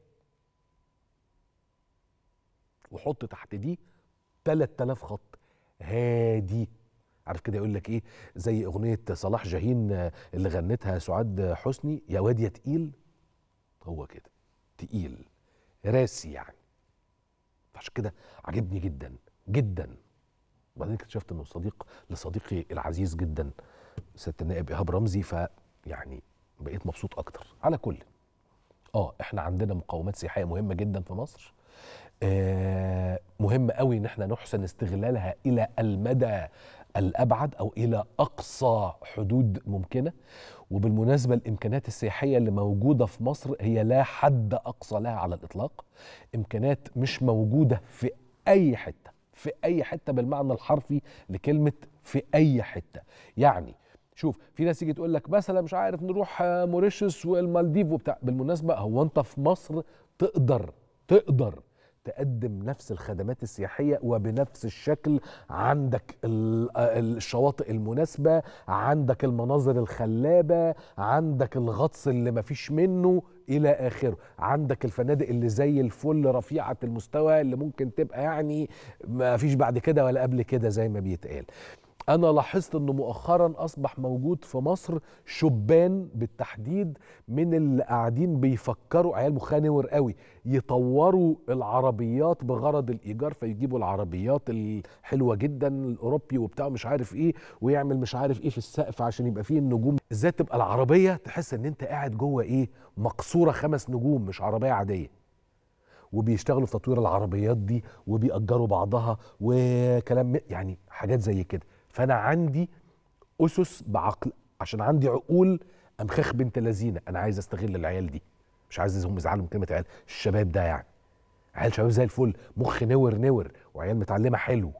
وحط تحت دي 3000 خط هادي عارف كده يقول لك ايه زي اغنيه صلاح جاهين آه، اللي غنتها سعاد حسني يا واد يا تقيل هو كده تقيل راسي يعني عشان كده عجبني جدا جدا وبعدين اكتشفت انه صديق لصديقي العزيز جدا سياده النائب ايهاب رمزي فيعني بقيت مبسوط اكتر على كل اه احنا عندنا مقومات سياحيه مهمه جدا في مصر آه مهم قوي ان احنا نحسن استغلالها الى المدى الابعد او الى اقصى حدود ممكنه وبالمناسبه الامكانيات السياحيه اللي موجوده في مصر هي لا حد اقصى لها على الاطلاق امكانيات مش موجوده في اي حته في اي حته بالمعنى الحرفي لكلمه في اي حته يعني شوف في ناس تيجي تقول لك مثلا مش عارف نروح آه، موريشيوس والمالديف وبتاع بالمناسبه هو انت في مصر تقدر تقدر تقدم نفس الخدمات السياحيه وبنفس الشكل عندك ال- آه، الشواطئ المناسبه عندك المناظر الخلابه عندك الغطس اللي مفيش منه الى اخره عندك الفنادق اللي زي الفل رفيعه المستوى اللي ممكن تبقى يعني ما فيش بعد كده ولا قبل كده زي ما بيتقال انا لاحظت انه مؤخرا اصبح موجود في مصر شبان بالتحديد من اللي قاعدين بيفكروا عيال مخانور قوي يطوروا العربيات بغرض الايجار فيجيبوا العربيات الحلوه جدا الاوروبي وبتاع مش عارف ايه ويعمل مش عارف ايه في السقف عشان يبقى فيه النجوم ازاي تبقى العربيه تحس ان انت قاعد جوه ايه مقصوره خمس نجوم مش عربيه عاديه وبيشتغلوا في تطوير العربيات دي وبيأجروا بعضها وكلام م- يعني حاجات زي كده فانا عندي اسس بعقل عشان عندي عقول امخاخ بنت لذينه انا عايز استغل العيال دي مش عايزهم يزعلوا من كلمه عيال الشباب ده يعني عيال شباب زي الفل مخ نور نور وعيال متعلمه حلو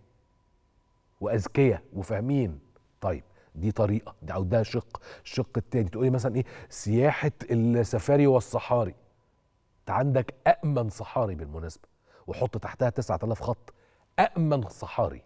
واذكياء وفاهمين طيب دي طريقه ده او ده شق الشق التاني تقولي مثلا ايه سياحه السفاري والصحاري انت عندك أأمن صحاري بالمناسبة وحط تحتها 9000 خط أأمن صحاري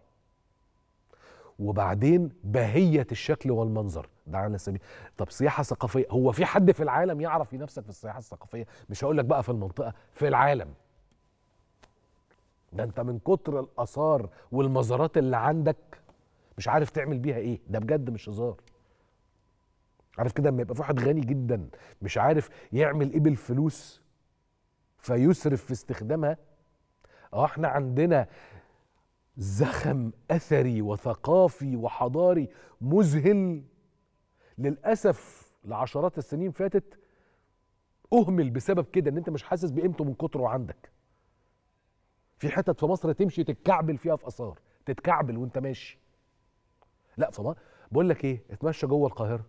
وبعدين بهية الشكل والمنظر ده على سبيل طب سياحة ثقافية هو في حد في العالم يعرف ينافسك في السياحة الثقافية مش هقول لك بقى في المنطقة في العالم ده انت من كتر الآثار والمزارات اللي عندك مش عارف تعمل بيها ايه ده بجد مش هزار عارف كده لما يبقى في واحد غني جدا مش عارف يعمل ايه بالفلوس فيسرف في استخدامها اه احنا عندنا زخم اثري وثقافي وحضاري مذهل للاسف لعشرات السنين فاتت اهمل بسبب كده ان انت مش حاسس بقيمته من كتره عندك في حتت في مصر تمشي تتكعبل فيها في اثار تتكعبل وانت ماشي لا فما بقول لك ايه اتمشى جوه القاهره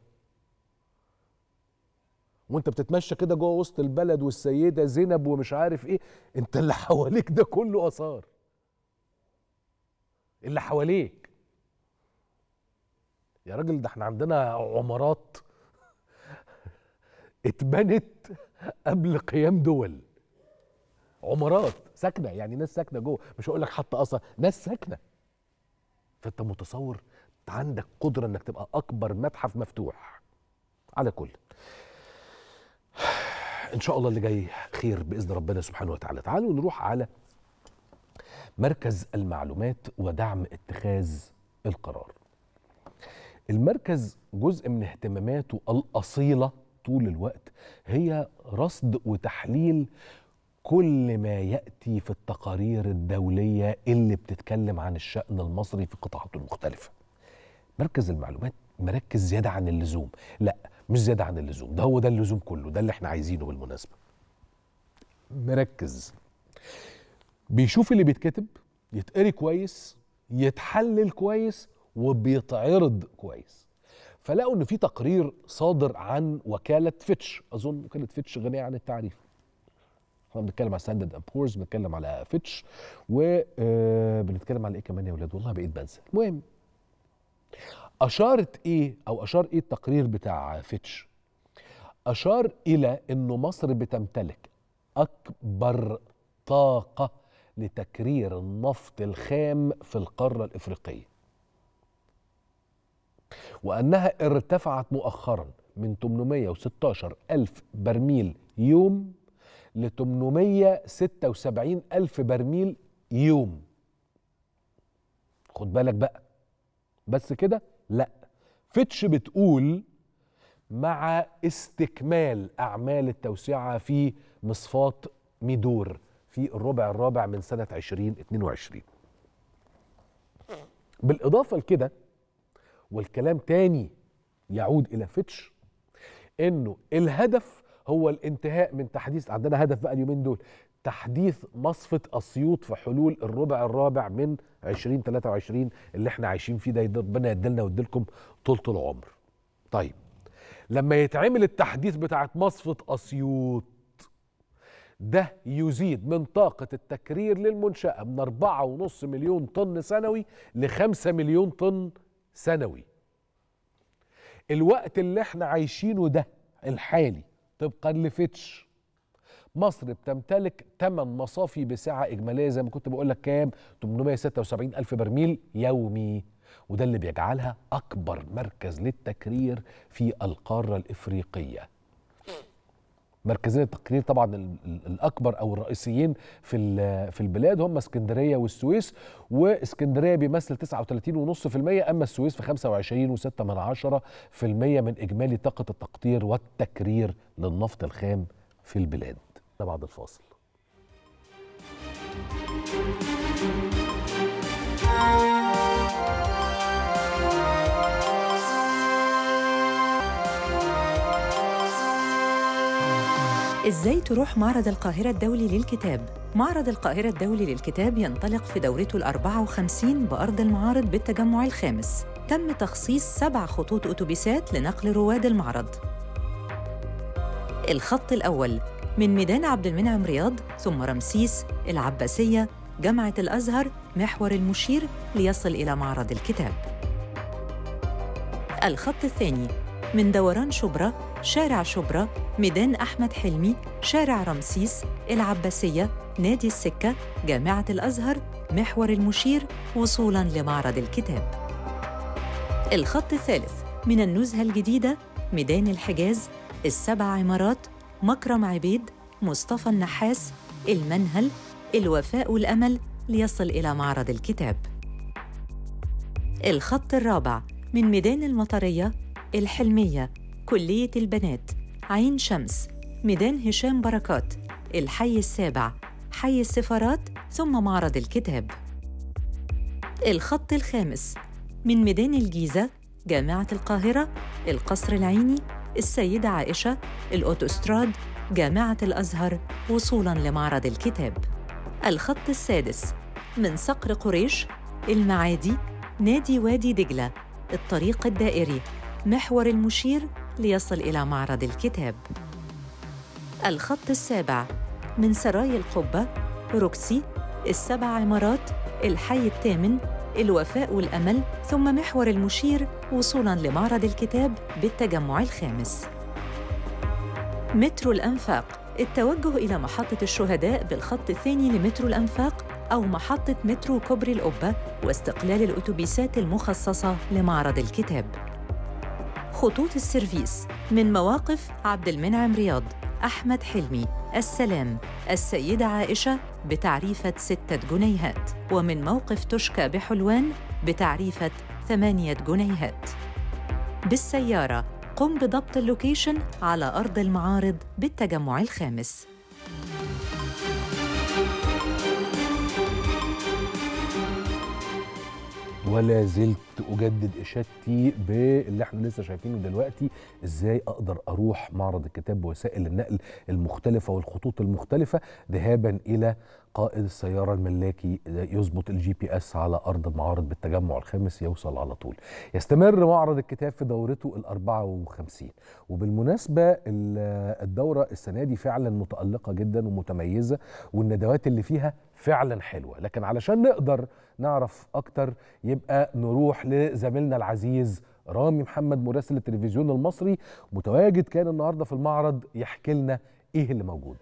وانت بتتمشى كده جوه وسط البلد والسيده زينب ومش عارف ايه انت اللي حواليك ده كله اثار اللي حواليك يا راجل ده احنا عندنا عمارات اتبنت قبل قيام دول عمارات ساكنه يعني ناس ساكنه جوه مش هقول لك حتى اثر ناس ساكنه فانت متصور انت عندك قدره انك تبقى اكبر متحف مفتوح على كل ان شاء الله اللي جاي خير باذن ربنا سبحانه وتعالى تعالوا نروح على مركز المعلومات ودعم اتخاذ القرار المركز جزء من اهتماماته الاصيله طول الوقت هي رصد وتحليل كل ما ياتي في التقارير الدوليه اللي بتتكلم عن الشان المصري في قطاعاته المختلفه مركز المعلومات مركز زياده عن اللزوم لا مش زياده عن اللزوم ده هو ده اللزوم كله ده اللي احنا عايزينه بالمناسبه مركز بيشوف اللي بيتكتب يتقري كويس يتحلل كويس وبيتعرض كويس فلقوا ان في تقرير صادر عن وكاله فيتش اظن وكاله فيتش غنيه عن التعريف احنا بنتكلم على ستاندرد اند بورز بنتكلم على فيتش وبنتكلم على ايه كمان يا ولاد والله بقيت بنسى المهم اشارت ايه او اشار ايه التقرير بتاع فيتش اشار الى انه مصر بتمتلك اكبر طاقه لتكرير النفط الخام في القاره الافريقيه وانها ارتفعت مؤخرا من 816 الف برميل يوم ل 876 الف برميل يوم خد بالك بقى بس كده لا فيتش بتقول مع استكمال اعمال التوسعه في مصفات ميدور في الربع الرابع من سنه 2022 بالاضافه لكده والكلام تاني يعود الى فيتش انه الهدف هو الانتهاء من تحديث عندنا هدف بقى اليومين دول تحديث مصفة أسيوط في حلول الربع الرابع من 2023 اللي احنا عايشين فيه ده ربنا يدلنا ويديلكم طولة العمر. طيب لما يتعمل التحديث بتاعت مصفة أسيوط ده يزيد من طاقة التكرير للمنشأة من 4.5 مليون طن سنوي ل 5 مليون طن سنوي. الوقت اللي احنا عايشينه ده الحالي طبقا لفيتش مصر بتمتلك 8 مصافي بسعة إجمالية زي ما كنت بقول لك كام 876 ألف برميل يومي وده اللي بيجعلها أكبر مركز للتكرير في القارة الإفريقية مركزين التقرير طبعا ال- ال- الاكبر او الرئيسيين في ال- في البلاد هم اسكندريه والسويس واسكندريه بيمثل 39.5% اما السويس في 25.6% من اجمالي طاقه التقطير والتكرير للنفط الخام في البلاد ده بعد الفاصل ازاي تروح معرض القاهرة الدولي للكتاب؟ معرض القاهرة الدولي للكتاب ينطلق في دورته الأربعة وخمسين بأرض المعارض بالتجمع الخامس تم تخصيص سبع خطوط أتوبيسات لنقل رواد المعرض الخط الأول من ميدان عبد المنعم رياض ثم رمسيس العباسية جامعة الأزهر محور المشير ليصل إلى معرض الكتاب الخط الثاني من دوران شبرا شارع شبرا ميدان أحمد حلمي شارع رمسيس العباسية نادي السكة جامعة الأزهر محور المشير وصولاً لمعرض الكتاب الخط الثالث من النزهة الجديدة ميدان الحجاز السبع عمارات مكرم عبيد مصطفى النحاس المنهل الوفاء والأمل ليصل إلى معرض الكتاب الخط الرابع من ميدان المطرية الحلمية كلية البنات عين شمس ميدان هشام بركات الحي السابع حي السفارات ثم معرض الكتاب الخط الخامس من ميدان الجيزة جامعة القاهرة القصر العيني السيدة عائشة الأوتوستراد جامعة الأزهر وصولاً لمعرض الكتاب الخط السادس من صقر قريش المعادي نادي وادي دجلة الطريق الدائري محور المشير ليصل إلى معرض الكتاب الخط السابع من سراي القبة روكسي السبع عمارات الحي الثامن الوفاء والأمل ثم محور المشير وصولاً لمعرض الكتاب بالتجمع الخامس مترو الأنفاق التوجه إلى محطة الشهداء بالخط الثاني لمترو الأنفاق أو محطة مترو كوبري القبة واستقلال الأتوبيسات المخصصة لمعرض الكتاب خطوط السيرفيس من مواقف عبد المنعم رياض أحمد حلمي السلام السيدة عائشة بتعريفة ستة جنيهات ومن موقف تشكى بحلوان بتعريفة ثمانية جنيهات بالسيارة قم بضبط اللوكيشن على أرض المعارض بالتجمع الخامس ولا زلت اجدد اشادتي باللي احنا لسه شايفينه دلوقتي ازاي اقدر اروح معرض الكتاب بوسائل النقل المختلفه والخطوط المختلفه ذهابا الى قائد السياره الملاكي يظبط الجي بي اس على ارض المعارض بالتجمع الخامس يوصل على طول. يستمر معرض الكتاب في دورته ال 54 وبالمناسبه ال- الدوره السنه دي فعلا متالقه جدا ومتميزه والندوات اللي فيها فعلا حلوه لكن علشان نقدر نعرف اكتر يبقى نروح لزميلنا العزيز رامي محمد مراسل التلفزيون المصري متواجد كان النهارده في المعرض يحكي لنا ايه اللي موجود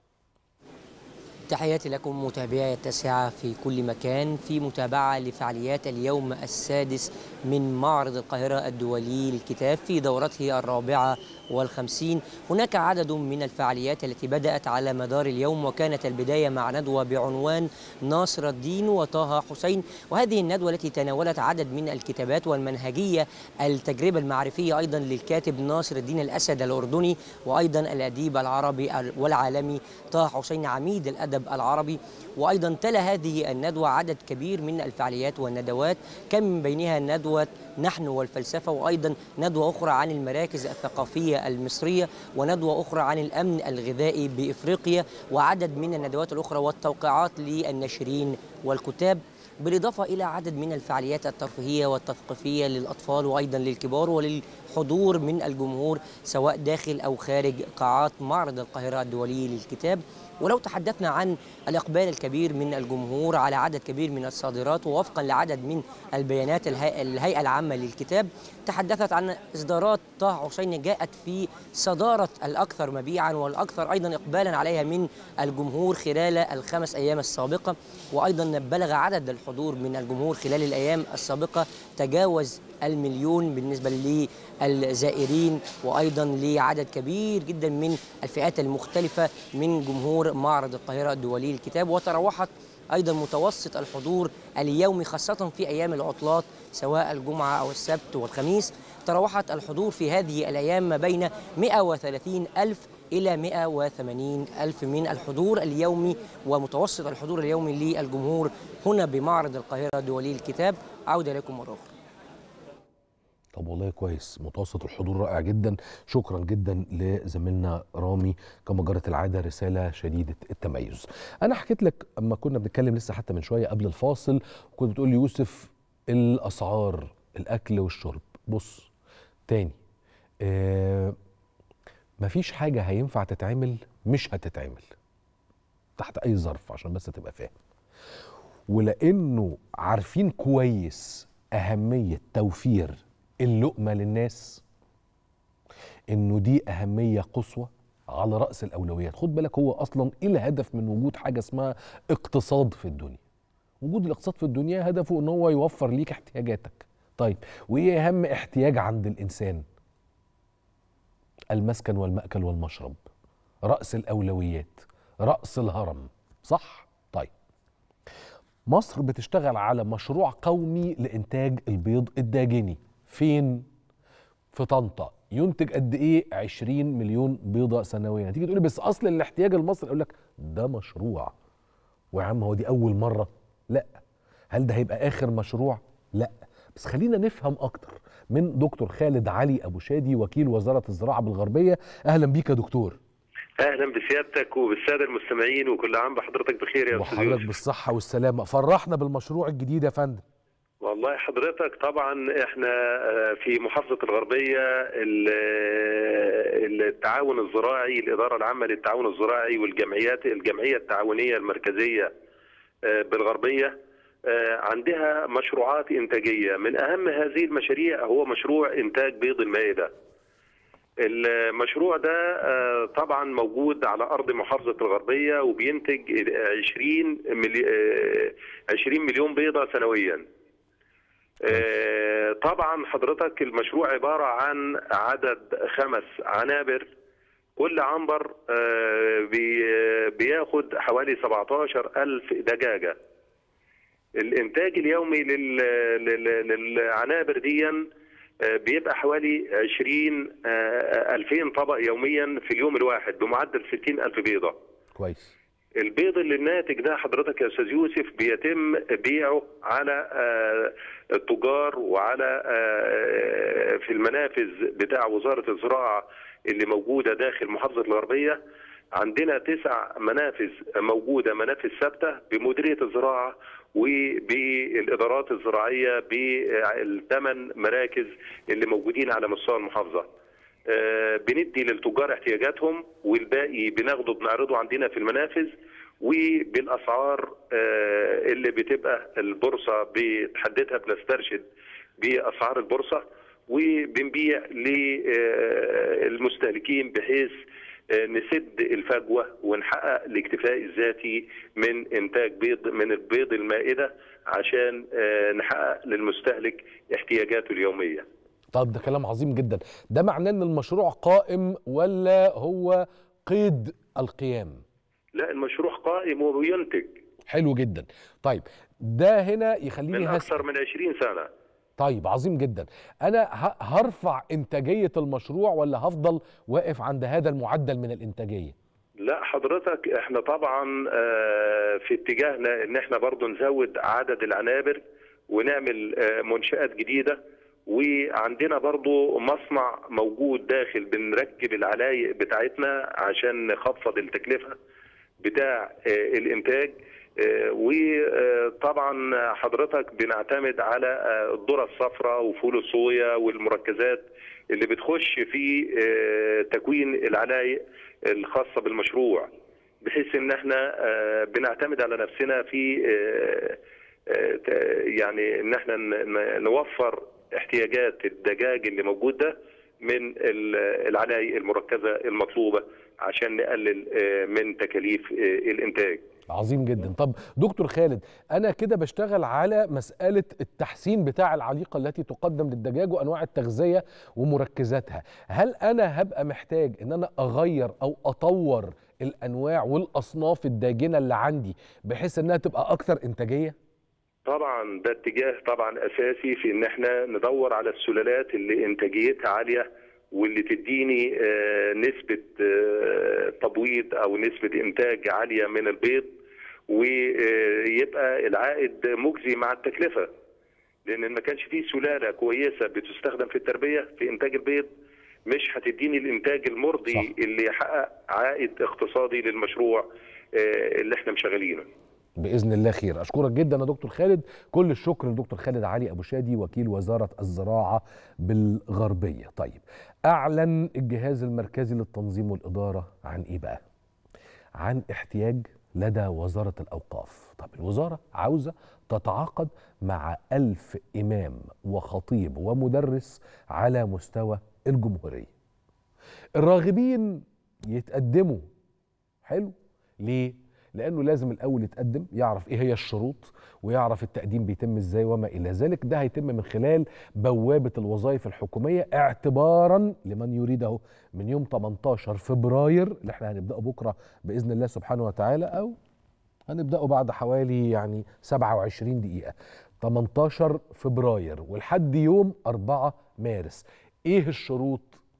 تحياتي لكم متابعي التاسعة في كل مكان في متابعة لفعاليات اليوم السادس من معرض القاهرة الدولي للكتاب في دورته الرابعة والخمسين هناك عدد من الفعاليات التي بدأت على مدار اليوم وكانت البداية مع ندوة بعنوان ناصر الدين وطه حسين وهذه الندوة التي تناولت عدد من الكتابات والمنهجية التجربة المعرفية أيضا للكاتب ناصر الدين الأسد الأردني وأيضا الأديب العربي والعالمي طه حسين عميد الأدب العربي وأيضا تلا هذه الندوة عدد كبير من الفعاليات والندوات كان من بينها ندوة نحن والفلسفة وأيضا ندوة أخرى عن المراكز الثقافية المصرية وندوة أخرى عن الأمن الغذائي بإفريقيا وعدد من الندوات الأخرى والتوقيعات للناشرين والكتاب بالإضافة إلى عدد من الفعاليات الترفيهية والتثقيفية للأطفال وأيضا للكبار وللحضور من الجمهور سواء داخل أو خارج قاعات معرض القاهرة الدولي للكتاب ولو تحدثنا عن الإقبال الكبير من الجمهور على عدد كبير من الصادرات ووفقا لعدد من البيانات الهيئة, الهيئة العامة للكتاب تحدثت عن إصدارات طه حسين جاءت في صدارة الأكثر مبيعا والأكثر أيضا إقبالا عليها من الجمهور خلال الخمس أيام السابقة وأيضا بلغ عدد الحضور من الجمهور خلال الأيام السابقة تجاوز المليون بالنسبة للزائرين وأيضا لعدد كبير جدا من الفئات المختلفة من جمهور معرض القاهرة الدولي للكتاب وتراوحت أيضا متوسط الحضور اليومي خاصة في أيام العطلات سواء الجمعة أو السبت والخميس تراوحت الحضور في هذه الأيام ما بين 130 ألف إلى 180 ألف من الحضور اليومي ومتوسط الحضور اليومي للجمهور هنا بمعرض القاهرة الدولي للكتاب عودة لكم مرة أخرى طب والله كويس متوسط الحضور رائع جدا شكرا جدا لزميلنا رامي كما جرت العاده رساله شديده التميز انا حكيت لك اما كنا بنتكلم لسه حتى من شويه قبل الفاصل كنت بتقول لي يوسف الاسعار الاكل والشرب بص تاني آه مفيش حاجه هينفع تتعمل مش هتتعمل تحت اي ظرف عشان بس تبقى فاهم ولانه عارفين كويس اهميه توفير اللقمه للناس انه دي اهميه قصوى على راس الاولويات خد بالك هو اصلا ايه الهدف من وجود حاجه اسمها اقتصاد في الدنيا وجود الاقتصاد في الدنيا هدفه ان هو يوفر ليك احتياجاتك طيب وايه اهم احتياج عند الانسان المسكن والمأكل والمشرب رأس الأولويات رأس الهرم صح؟ طيب مصر بتشتغل على مشروع قومي لإنتاج البيض الداجني فين؟ في طنطا ينتج قد ايه 20 مليون بيضه سنويا تيجي تقولي بس اصل الاحتياج المصري اقول لك ده مشروع ويا عم هو دي اول مره لا هل ده هيبقى اخر مشروع لا بس خلينا نفهم اكتر من دكتور خالد علي ابو شادي وكيل وزاره الزراعه بالغربيه اهلا بيك يا دكتور اهلا بسيادتك وبالساده المستمعين وكل عام بحضرتك بخير يا استاذ وحضرتك يوسف بالصحه والسلامه فرحنا بالمشروع الجديد يا فندم والله حضرتك طبعا احنا آه، في محافظه الغربيه ال- آه، التعاون الزراعي الاداره العامه للتعاون الزراعي والجمعيات الجمعيه التعاونيه المركزيه آه، بالغربيه آه، عندها مشروعات انتاجيه من اهم هذه المشاريع هو مشروع انتاج بيض المائده المشروع ده آه، طبعا موجود على ارض محافظه الغربيه وبينتج 20 ملي... آه، 20 مليون بيضه سنويا. آه، طبعا حضرتك المشروع عباره عن عدد خمس عنابر كل عنبر آه، بي- بياخد حوالي 17 ألف دجاجة الإنتاج اليومي لل- لل- للعنابر ديًا آه، بيبقى حوالي 20 آه، 2000 طبق يوميا في اليوم الواحد بمعدل 60 ألف بيضة كويس البيض اللي الناتج ده حضرتك يا استاذ يوسف بيتم بيعه على آه، التجار وعلى آه، في المنافذ بتاع وزاره الزراعه اللي موجوده داخل محافظه الغربيه عندنا تسع منافذ موجوده منافذ ثابته بمديريه الزراعه وبالادارات الزراعيه بالثمان مراكز اللي موجودين على مستوى المحافظه. آه، بندي للتجار احتياجاتهم والباقي بناخده بنعرضه عندنا في المنافذ وبالاسعار آه، اللي بتبقى البورصه بتحددها بنسترشد باسعار البورصه وبنبيع للمستهلكين بحيث آه، نسد الفجوه ونحقق الاكتفاء الذاتي من انتاج بيض من البيض المائده عشان آه، نحقق للمستهلك احتياجاته اليوميه. طب ده كلام عظيم جدا ده معناه ان المشروع قائم ولا هو قيد القيام لا المشروع قائم وبينتج حلو جدا طيب ده هنا من يخليني هس... اكثر من 20 سنه. طيب عظيم جدا انا ه- هرفع انتاجيه المشروع ولا هفضل واقف عند هذا المعدل من الانتاجيه لا حضرتك احنا طبعا آه، في اتجاهنا ان احنا برضو نزود عدد العنابر ونعمل آه، منشآت جديدة وعندنا برضو مصنع موجود داخل بنركب العلايق بتاعتنا عشان نخفض التكلفة بتاع آه، الانتاج آه، وطبعا حضرتك بنعتمد على آه، الذرة الصفراء وفول الصويا والمركزات اللي بتخش في آه، تكوين العلايق الخاصة بالمشروع بحيث ان احنا آه، بنعتمد على نفسنا في آه، آه، ت- يعني ان احنا ن- ن- نوفر احتياجات الدجاج اللي موجود ده من ال- العلايق المركزة المطلوبة عشان نقلل آه، من تكاليف آه، الانتاج عظيم جدا طب دكتور خالد انا كده بشتغل على مساله التحسين بتاع العليقه التي تقدم للدجاج وانواع التغذيه ومركزاتها هل انا هبقى محتاج ان انا اغير او اطور الانواع والاصناف الداجنه اللي عندي بحيث انها تبقى اكثر انتاجيه طبعا ده اتجاه طبعا اساسي في ان احنا ندور على السلالات اللي انتاجيتها عاليه واللي تديني آه، نسبه آه، تبويض او نسبه انتاج عاليه من البيض ويبقى العائد مجزي مع التكلفه لان ما كانش فيه سلاله كويسه بتستخدم في التربيه في انتاج البيض مش هتديني الانتاج المرضي صح. صح. اللي يحقق عائد اقتصادي للمشروع آه، اللي احنا مشغلينه باذن الله خير اشكرك جدا يا دكتور خالد كل الشكر لدكتور خالد علي ابو شادي وكيل وزاره الزراعه بالغربيه طيب اعلن الجهاز المركزي للتنظيم والاداره عن ايه بقى عن احتياج لدى وزاره الاوقاف طب الوزاره عاوزه تتعاقد مع ألف إمام وخطيب ومدرس على مستوى الجمهورية الراغبين يتقدموا حلو ليه لانه لازم الاول يتقدم يعرف ايه هي الشروط ويعرف التقديم بيتم ازاي وما الى ذلك ده هيتم من خلال بوابه الوظائف الحكوميه اعتبارا لمن يريده من يوم 18 فبراير اللي احنا هنبداه بكره باذن الله سبحانه وتعالى او هنبداه بعد حوالي يعني 27 دقيقه 18 فبراير ولحد يوم 4 مارس ايه الشروط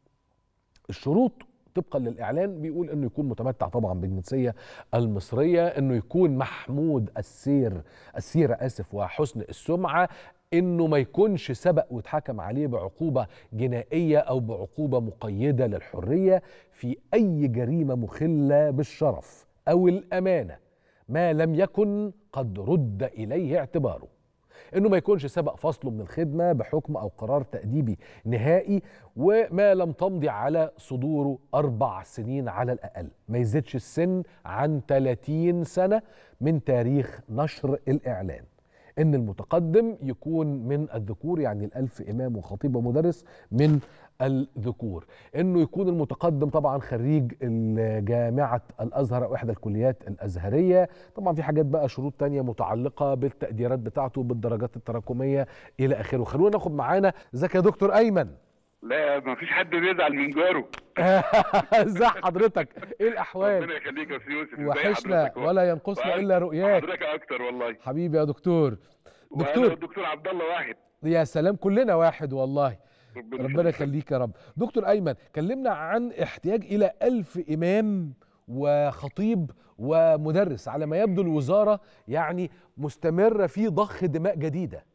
الشروط طبقا للاعلان بيقول انه يكون متمتع طبعا بالجنسيه المصريه انه يكون محمود السير السيره اسف وحسن السمعه انه ما يكونش سبق واتحكم عليه بعقوبه جنائيه او بعقوبه مقيده للحريه في اي جريمه مخله بالشرف او الامانه ما لم يكن قد رد اليه اعتباره انه ما يكونش سبق فصله من الخدمه بحكم او قرار تاديبي نهائي وما لم تمضي على صدوره اربع سنين على الاقل ما يزيدش السن عن 30 سنه من تاريخ نشر الاعلان ان المتقدم يكون من الذكور يعني الالف امام وخطيب ومدرس من الذكور انه يكون المتقدم طبعا خريج جامعه الازهر او احدى الكليات الازهريه طبعا في حاجات بقى شروط تانية متعلقه بالتقديرات بتاعته بالدرجات التراكميه الى اخره خلونا ناخد معانا ازيك يا دكتور ايمن لا ما فيش حد بيزعل من جاره ازي حضرتك ايه الاحوال ربنا يخليك يا أستاذ يوسف إزاي وحشنا حضرتك؟ ولا ينقصنا الا رؤياك حضرتك اكتر والله حبيبي يا دكتور دكتور دكتور الدكتور عبد الله واحد يا سلام كلنا واحد والله ربنا يخليك. يخليك يا رب دكتور ايمن كلمنا عن احتياج الى ألف امام وخطيب ومدرس على ما يبدو الوزاره يعني مستمره في ضخ دماء جديده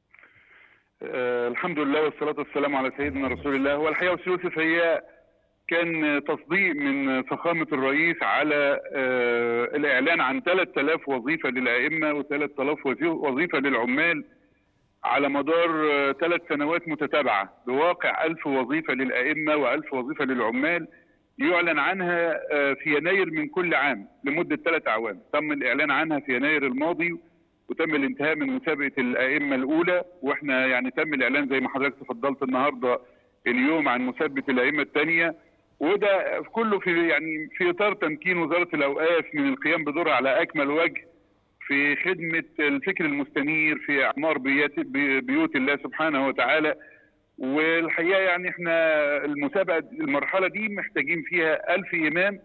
آه الحمد لله والصلاة والسلام على سيدنا رسول الله هو الحقيقة أستاذ يوسف هي كان تصديق من فخامة الرئيس على آه الإعلان عن 3000 وظيفة للأئمة و3000 وظيفة للعمال على مدار ثلاث سنوات متتابعة بواقع ألف وظيفة للأئمة وألف وظيفة للعمال يعلن عنها آه في يناير من كل عام لمدة ثلاث أعوام تم الإعلان عنها في يناير الماضي وتم الانتهاء من مسابقه الائمه الاولى واحنا يعني تم الاعلان زي ما حضرتك تفضلت النهارده اليوم عن مسابقه الائمه الثانيه وده كله في يعني في اطار تمكين وزاره الاوقاف من القيام بدورها على اكمل وجه في خدمه الفكر المستنير في اعمار بيات بيوت الله سبحانه وتعالى والحقيقه يعني احنا المسابقه المرحله دي محتاجين فيها ألف امام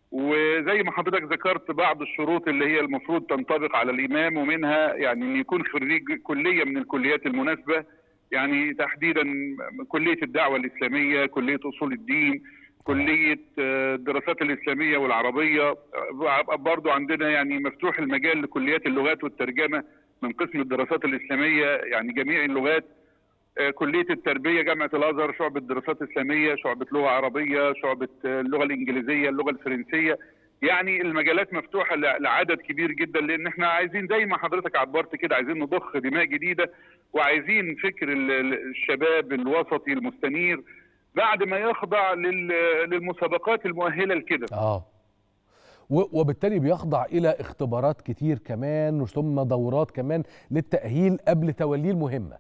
وزي ما حضرتك ذكرت بعض الشروط اللي هي المفروض تنطبق على الامام ومنها يعني ان يكون خريج كليه من الكليات المناسبه يعني تحديدا كليه الدعوه الاسلاميه، كليه اصول الدين، كليه الدراسات الاسلاميه والعربيه، برضو عندنا يعني مفتوح المجال لكليات اللغات والترجمه من قسم الدراسات الاسلاميه يعني جميع اللغات كليه التربيه جامعه الازهر شعبه دراسات اسلاميه شعبه لغه عربيه شعبه اللغه الانجليزيه اللغه الفرنسيه يعني المجالات مفتوحه لعدد كبير جدا لان احنا عايزين زي ما حضرتك عبرت كده عايزين نضخ دماء جديده وعايزين فكر الشباب الوسطي المستنير بعد ما يخضع للمسابقات المؤهله لكده اه وبالتالي بيخضع الى اختبارات كتير كمان ثم دورات كمان للتاهيل قبل توليه المهمه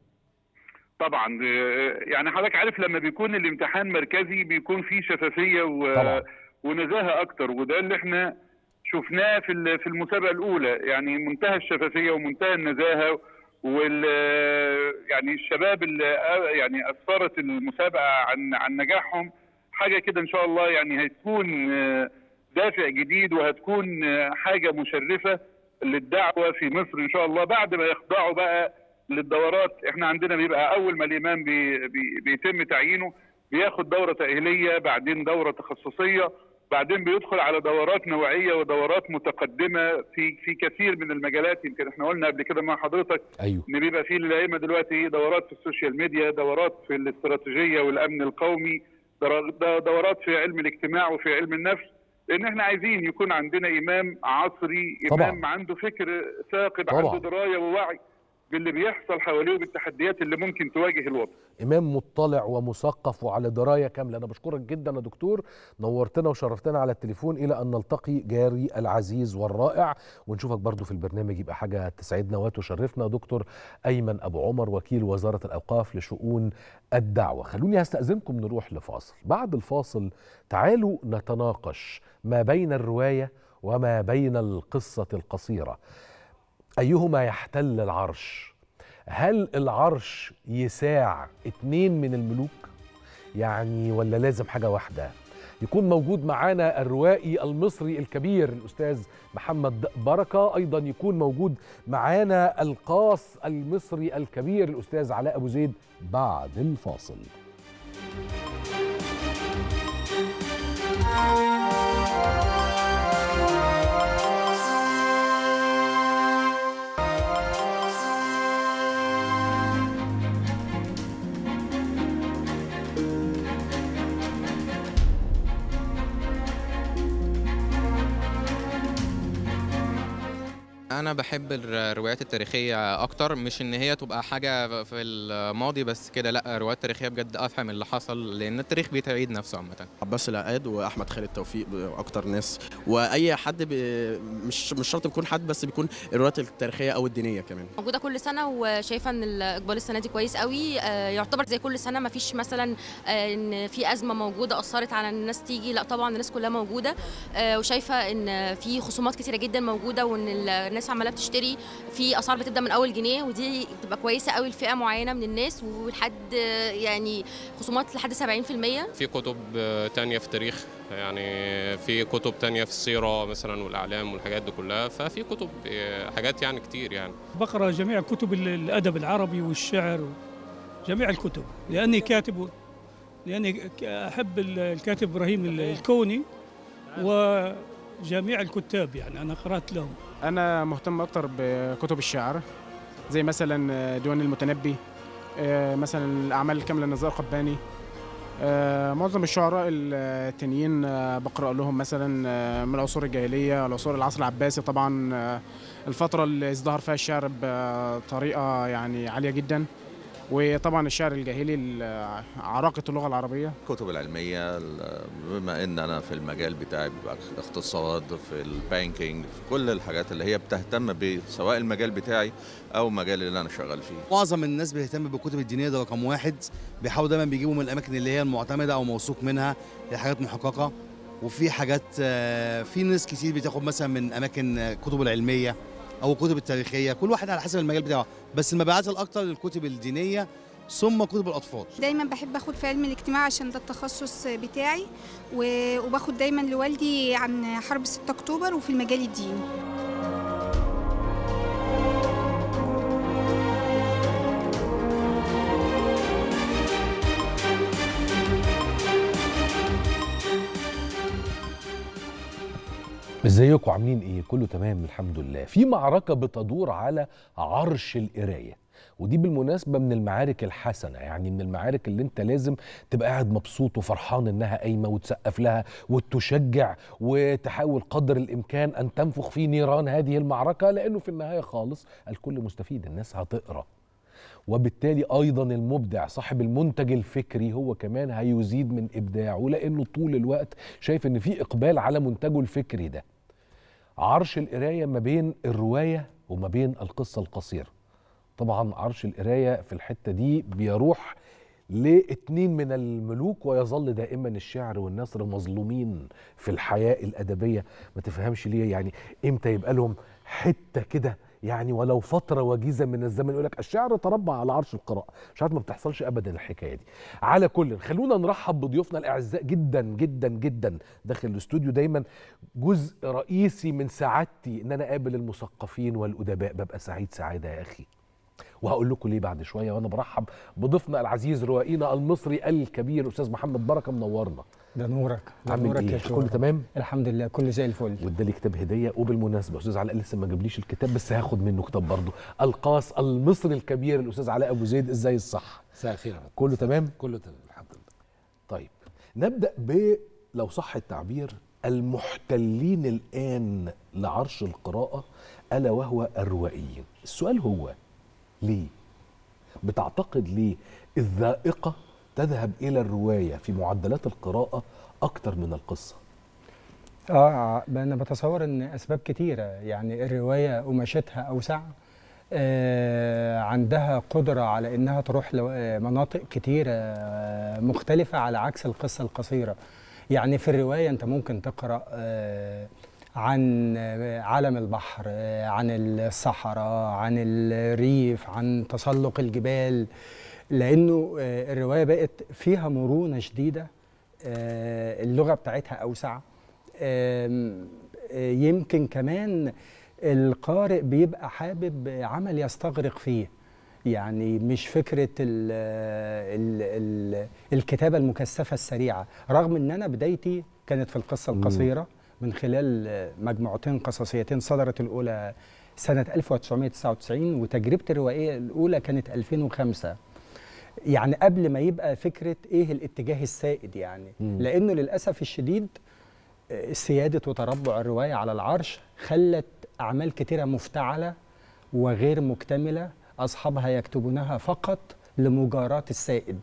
طبعا يعني حضرتك عارف لما بيكون الامتحان مركزي بيكون فيه شفافيه و... طبعا. ونزاهه اكتر وده اللي احنا شفناه في في المسابقه الاولى يعني منتهى الشفافيه ومنتهى النزاهه وال يعني الشباب اللي يعني اثرت المسابقه عن عن نجاحهم حاجه كده ان شاء الله يعني هتكون دافع جديد وهتكون حاجه مشرفه للدعوه في مصر ان شاء الله بعد ما يخضعوا بقى للدورات احنا عندنا بيبقى اول ما الامام بي بي بيتم تعيينه بياخد دوره تاهيليه بعدين دوره تخصصيه بعدين بيدخل على دورات نوعيه ودورات متقدمه في في كثير من المجالات يمكن احنا قلنا قبل كده مع حضرتك ايوه ان بيبقى في للائمه دلوقتي دورات في السوشيال ميديا دورات في الاستراتيجيه والامن القومي دورات في علم الاجتماع وفي علم النفس لان احنا عايزين يكون عندنا امام عصري امام طبعا. عنده فكر ثاقب طبعا. عنده درايه ووعي باللي بيحصل حواليه وبالتحديات اللي ممكن تواجه الوطن امام مطلع ومثقف وعلى درايه كامله انا بشكرك جدا يا دكتور نورتنا وشرفتنا على التليفون الى ان نلتقي جاري العزيز والرائع ونشوفك برضو في البرنامج يبقى حاجه تسعدنا وتشرفنا دكتور ايمن ابو عمر وكيل وزاره الاوقاف لشؤون الدعوه خلوني استاذنكم نروح لفاصل بعد الفاصل تعالوا نتناقش ما بين الروايه وما بين القصه القصيره أيهما يحتل العرش هل العرش يساع اتنين من الملوك يعني ولا لازم حاجة واحدة يكون موجود معانا الروائي المصري الكبير الأستاذ محمد بركة أيضا يكون موجود معانا القاص المصري الكبير الأستاذ علاء أبو زيد بعد الفاصل انا بحب الروايات التاريخيه اكتر مش ان هي تبقى حاجه في الماضي بس كده لا روايات تاريخيه بجد افهم اللي حصل لان التاريخ بيتعيد نفسه عامه عباس العقاد واحمد خالد توفيق اكتر ناس واي حد بي مش مش شرط يكون حد بس بيكون الروايات التاريخيه او الدينيه كمان موجوده كل سنه وشايفه ان الاقبال السنه دي كويس قوي آه، يعتبر زي كل سنه ما فيش مثلا آه، ان في ازمه موجوده اثرت على ان الناس تيجي لا طبعا الناس كلها موجوده آه، وشايفه ان في خصومات كتيره جدا موجوده وان الناس عماله بتشتري في اسعار بتبدا من اول جنيه ودي بتبقى كويسه قوي لفئه معينه من الناس ولحد آه، يعني خصومات لحد 70% في كتب تانية في التاريخ يعني في كتب تانية في السيرة مثلا والأعلام والحاجات دي كلها ففي كتب حاجات يعني كتير يعني بقرا جميع كتب الادب العربي والشعر جميع الكتب لاني كاتب لاني احب الكاتب ابراهيم الكوني و جميع الكتاب يعني انا قرات لهم انا مهتم اكتر بكتب الشعر زي مثلا ديوان المتنبي آه، مثلا الاعمال الكامله لنزار قباني آه، معظم الشعراء التانيين آه، بقرا لهم مثلا آه، من العصور الجاهليه العصور العصر العباسي طبعا آه، الفتره اللي ازدهر فيها الشعر بطريقه يعني عاليه جدا وطبعا الشعر الجاهلي ال- عراقه اللغه العربيه الكتب العلمية ال- بما ان انا في المجال بتاعي بيبقى اقتصاد في البانكينج في كل الحاجات اللي هي بتهتم بسواء المجال بتاعي او المجال اللي انا شغال فيه معظم الناس بتهتم بالكتب الدينيه ده رقم واحد بيحاولوا دايما بيجيبوا من الاماكن اللي هي المعتمده او موثوق منها هي حاجات محققه وفي حاجات آه، في ناس كتير بتاخد مثلا من اماكن آه، كتب العلميه او الكتب التاريخيه كل واحد على حسب المجال بتاعه بس المبيعات الاكتر للكتب الدينيه ثم كتب الاطفال دايما بحب اخد في علم الاجتماع عشان ده التخصص بتاعي و- وباخد دايما لوالدي عن حرب 6 اكتوبر وفي المجال الديني ازيكم عاملين ايه كله تمام الحمد لله في معركه بتدور على عرش القرايه ودي بالمناسبه من المعارك الحسنه يعني من المعارك اللي انت لازم تبقى قاعد مبسوط وفرحان انها قايمه وتسقف لها وتشجع وتحاول قدر الامكان ان تنفخ في نيران هذه المعركه لانه في النهايه خالص الكل مستفيد الناس هتقرا وبالتالي ايضا المبدع صاحب المنتج الفكري هو كمان هيزيد من ابداعه لانه طول الوقت شايف ان في اقبال على منتجه الفكري ده عرش القرايه ما بين الروايه وما بين القصه القصيره طبعا عرش القرايه في الحته دي بيروح لاتنين من الملوك ويظل دائما الشعر والنثر مظلومين في الحياه الادبيه ما تفهمش ليه يعني امتى يبقى لهم حته كده يعني ولو فتره وجيزه من الزمن يقول لك الشعر تربع على عرش القراءه مش عارف ما بتحصلش ابدا الحكايه دي على كل خلونا نرحب بضيوفنا الاعزاء جدا جدا جدا داخل الاستوديو دايما جزء رئيسي من سعادتي ان انا اقابل المثقفين والادباء ببقى سعيد سعاده يا اخي وهقول لكم ليه بعد شويه وانا برحب بضيفنا العزيز روائينا المصري الكبير استاذ محمد بركه منورنا ده نورك ده عامل نورك إيه؟ يا كله شورى. تمام الحمد لله كله زي الفل وادالي كتاب هديه وبالمناسبه استاذ علاء لسه ما جابليش الكتاب بس هاخد منه كتاب برضه القاص المصري الكبير الاستاذ علاء ابو زيد ازاي الصح مساء الخير يا فندم. كله تمام كله تمام الحمد لله طيب نبدا ب لو صح التعبير المحتلين الان لعرش القراءه الا وهو الروائيين السؤال هو ليه بتعتقد ليه الذائقه تذهب الى الروايه في معدلات القراءه اكتر من القصه اه انا بتصور ان اسباب كتيره يعني الروايه قماشتها اوسع آه عندها قدره على انها تروح لمناطق كتيره آه مختلفه على عكس القصه القصيره يعني في الروايه انت ممكن تقرا آه عن آه، عالم البحر آه، عن الصحراء عن الريف عن تسلق الجبال لانه آه، الروايه بقت فيها مرونه شديده آه، اللغه بتاعتها اوسع آم، آه، يمكن كمان القارئ بيبقى حابب عمل يستغرق فيه يعني مش فكرة ال ال ال الكتابة المكثفة السريعة رغم ان انا بدايتي كانت في القصة مم. القصيرة من خلال آه، مجموعتين قصصيتين صدرت الاولى سنة 1999 وتجربتي الروائية الاولى كانت 2005 يعني قبل ما يبقى فكرة ايه الاتجاه السائد يعني مم. لانه للاسف الشديد آه، سيادة وتربع الرواية على العرش خلت أعمال كتيرة مفتعلة وغير مكتملة أصحابها يكتبونها فقط لمجاراة السائد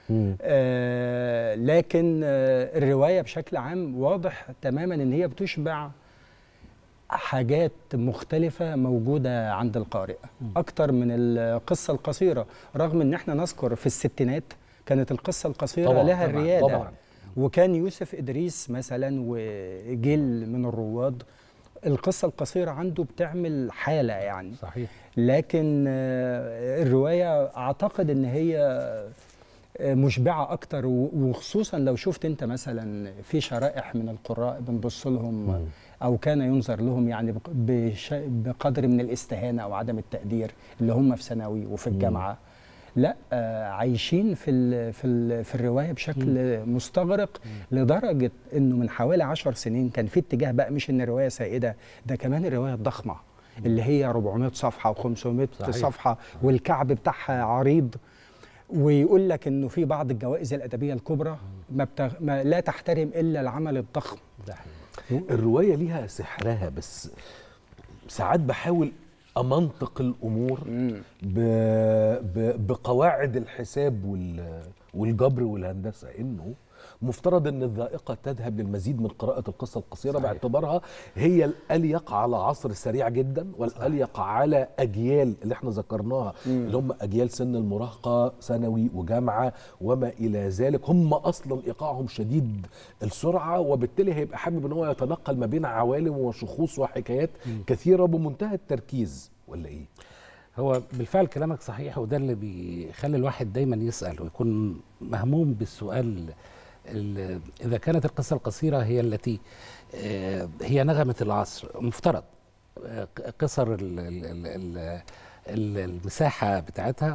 آه لكن آه الرواية بشكل عام واضح تماما إن هي بتشبع حاجات مختلفة موجودة عند القارئ أكتر من القصة القصيرة رغم إن احنا نذكر في الستينات كانت القصة القصيرة طبعاً، لها طبعاً، الريادة طبعاً. وكان يوسف إدريس مثلا وجيل من الرواد القصة القصيرة عنده بتعمل حالة يعني صحيح لكن آه، الرواية أعتقد إن هي آه، مشبعة أكتر و- وخصوصا لو شفت أنت مثلا في شرائح من القراء بنبص لهم أو كان ينظر لهم يعني بق- بش- بقدر من الاستهانة أو عدم التقدير اللي هم في ثانوي وفي الجامعة لا آه، عايشين في ال في ال في الروايه بشكل مستغرق لدرجه انه من حوالي عشر سنين كان في اتجاه بقى مش ان الروايه سائده ده كمان الروايه الضخمه اللي هي 400 صفحه و500 صحيح. صفحه والكعب بتاعها عريض ويقول لك انه في بعض الجوائز الادبيه الكبرى ما, بتغ... ما لا تحترم الا العمل الضخم الروايه ليها سحرها بس ساعات بحاول امنطق الامور ب... ب... بقواعد الحساب وال... والجبر والهندسه انه مفترض ان الذائقه تذهب للمزيد من قراءه القصه القصيره صحيح. باعتبارها هي الاليق على عصر سريع جدا والاليق على اجيال اللي احنا ذكرناها اللي هم اجيال سن المراهقه ثانوي وجامعه وما الى ذلك هم اصلا ايقاعهم شديد السرعه وبالتالي هيبقى حابب ان هو يتنقل ما بين عوالم وشخوص وحكايات كثيره بمنتهى التركيز ولا ايه؟ هو بالفعل كلامك صحيح وده اللي بيخلي الواحد دايما يسأل ويكون مهموم بالسؤال ال- إذا كانت القصة القصيرة هي التي آه، هي نغمة العصر مفترض آه، قصر ال- ال- ال- ال- ال- المساحة بتاعتها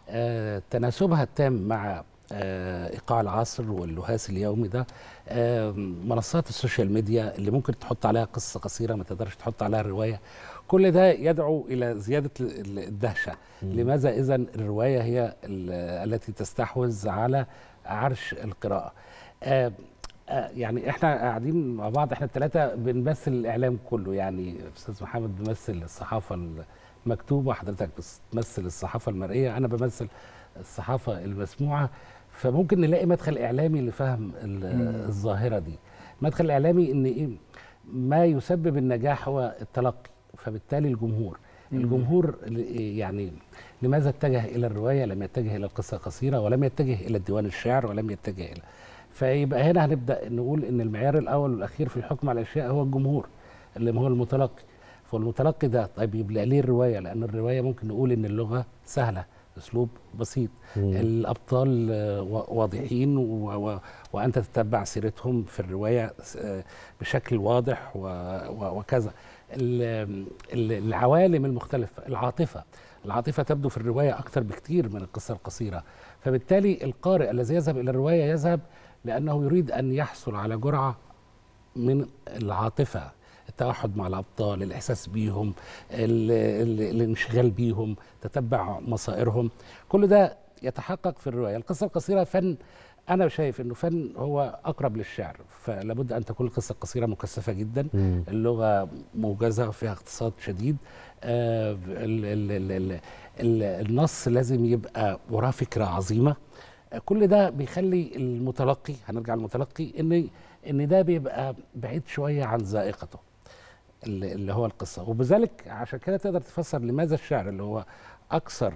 آه، تناسبها التام مع آه، ايقاع العصر واللهاس اليومي ده آه، منصات السوشيال ميديا اللي ممكن تحط عليها قصه قصيره ما تقدرش تحط عليها روايه كل ده يدعو الى زياده ال- ال- الدهشه لماذا اذا الروايه هي ال- التي تستحوذ على عرش القراءه آه، آه، يعني احنا قاعدين مع بعض احنا الثلاثه بنمثل الاعلام كله يعني استاذ محمد بيمثل الصحافه المكتوبه حضرتك بتمثل الصحافه المرئيه انا بمثل الصحافه المسموعه فممكن نلاقي مدخل اعلامي لفهم ال- مم. الظاهره دي مدخل اعلامي ان ايه ما يسبب النجاح هو التلقي فبالتالي الجمهور مم. الجمهور ل- يعني لماذا اتجه الى الروايه لم يتجه الى القصه القصيره ولم يتجه الى الديوان الشعر ولم يتجه الى فيبقى هنا هنبدا نقول ان المعيار الاول والاخير في الحكم على الاشياء هو الجمهور اللي هو المتلقي فالمتلقي ده طيب يبقى ليه الروايه لان الروايه ممكن نقول ان اللغه سهله اسلوب بسيط مم. الابطال آه، وا- واضحين و و وانت تتبع سيرتهم في الروايه آه، بشكل واضح و و وكذا ال- ال- العوالم المختلفه العاطفه العاطفه تبدو في الروايه اكثر بكثير من القصه القصيره فبالتالي القارئ الذي يذهب الى الروايه يذهب لانه يريد ان يحصل على جرعه من العاطفه التوحد مع الابطال الاحساس بيهم ال ال الانشغال بيهم تتبع مصائرهم كل ده يتحقق في الروايه القصه القصيره فن انا شايف انه فن هو اقرب للشعر فلابد ان تكون القصه القصيره مكثفه جدا مم. اللغه موجزه وفيها اقتصاد شديد آه ال ال ال ال ال النص لازم يبقى وراه فكره عظيمه آه، كل ده بيخلي المتلقي هنرجع للمتلقي ان ان ده بيبقى بعيد شويه عن ذائقته اللي اللي هو القصه وبذلك عشان كده تقدر تفسر لماذا الشعر اللي هو اكثر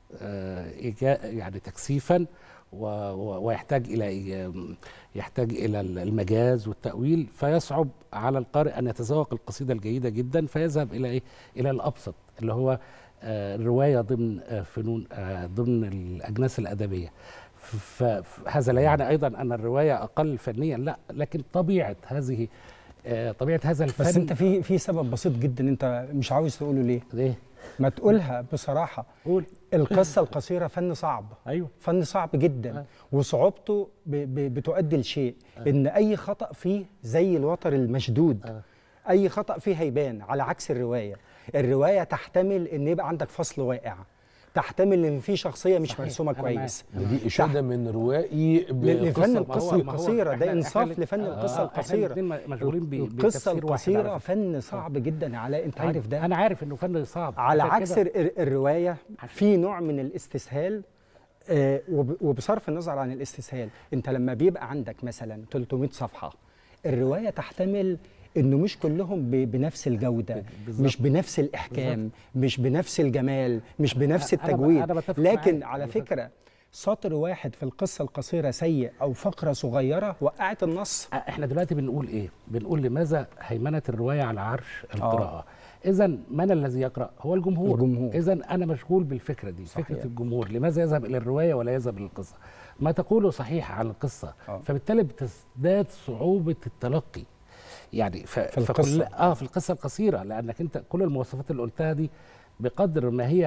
آه، إيجا- يعني تكثيفا و- و- ويحتاج الى يحتاج الى المجاز والتاويل فيصعب على القارئ ان يتذوق القصيده الجيده جدا فيذهب الى ايه؟ الى الابسط اللي هو آه، الروايه ضمن آه، فنون آه، ضمن الاجناس الادبيه ف- فهذا لا يعني ايضا ان الروايه اقل فنيا لا لكن طبيعه هذه آه، طبيعه هذا الفن بس انت في في سبب بسيط جدا انت مش عاوز تقوله ليه؟ ليه؟ ما تقولها بصراحه قول القصه القصيره فن صعب ايوه فن صعب جدا وصعوبته ب ب بتؤدي لشيء ان اي خطا فيه زي الوتر المشدود اي خطا فيه هيبان على عكس الروايه الروايه تحتمل ان يبقى عندك فصل واقع تحتمل ان في شخصيه مش صحيح، مرسومه أنا كويس ودي اشاده من روائي لفن بقصة- القصه ما هو- ما هو القصيره إحنا- ده إحنا انصاف الات- لفن آه، القصه إحنا القصيره الاتنين مشغولين ب- القصه بتفسير واحد على القصيره فكرة. فن صعب جدا يا علاء انت أيوة، عارف ده انا عارف انه فن صعب على عشان عكس كده- الر- الروايه في نوع من الاستسهال آه، وب- وبصرف النظر عن الاستسهال انت لما بيبقى عندك مثلا 300 صفحه الروايه تحتمل انه مش كلهم ب- بنفس الجوده بالظبط. مش بنفس الاحكام بالظبط. مش بنفس الجمال مش بنفس أنا ب- التجويد أنا بتفق لكن معاك. على أنا فكره سطر واحد في القصه القصيره سيء او فقره صغيره وقعت النص احنا دلوقتي بنقول ايه بنقول لماذا هيمنه الروايه على عرش القراءه اذا من الذي يقرا هو الجمهور, الجمهور. اذا انا مشغول بالفكره دي صحيح. فكره الجمهور لماذا يذهب الى الروايه ولا يذهب الى القصه ما تقوله صحيح عن القصه آه. فبالتالي بتزداد صعوبه التلقي يعني ف... في فكل القصة. اه في القصه القصيره لانك انت كل المواصفات اللي قلتها دي بقدر ما هي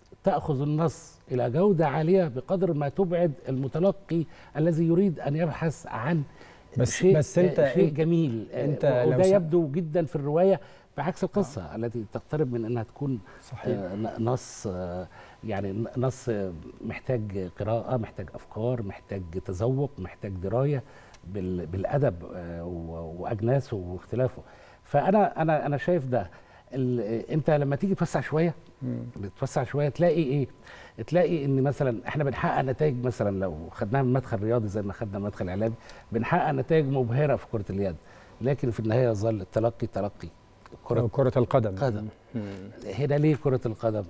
تاخذ النص الى جوده عاليه بقدر ما تبعد المتلقي الذي يريد ان يبحث عن بس- شيء بس أنت- شيء أنت- جميل أنت آه، لو وده سم- يبدو جدا في الروايه بعكس القصه آه. التي تقترب من انها تكون صحيح. آه، ن- نص آه، يعني ن- نص آه، محتاج قراءه محتاج افكار محتاج تذوق محتاج درايه بال- بالادب آه، و- واجناسه واختلافه فانا انا انا شايف ده ال- انت لما تيجي توسع شويه بتوسع شويه تلاقي ايه تلاقي ان مثلا احنا بنحقق نتائج مثلا لو خدناها من مدخل رياضي زي ما خدنا مدخل اعلامي بنحقق نتائج مبهره في كره اليد لكن في النهايه يظل التلقي تلقي كرة, كرة القدم قدم هنا ليه كرة القدم؟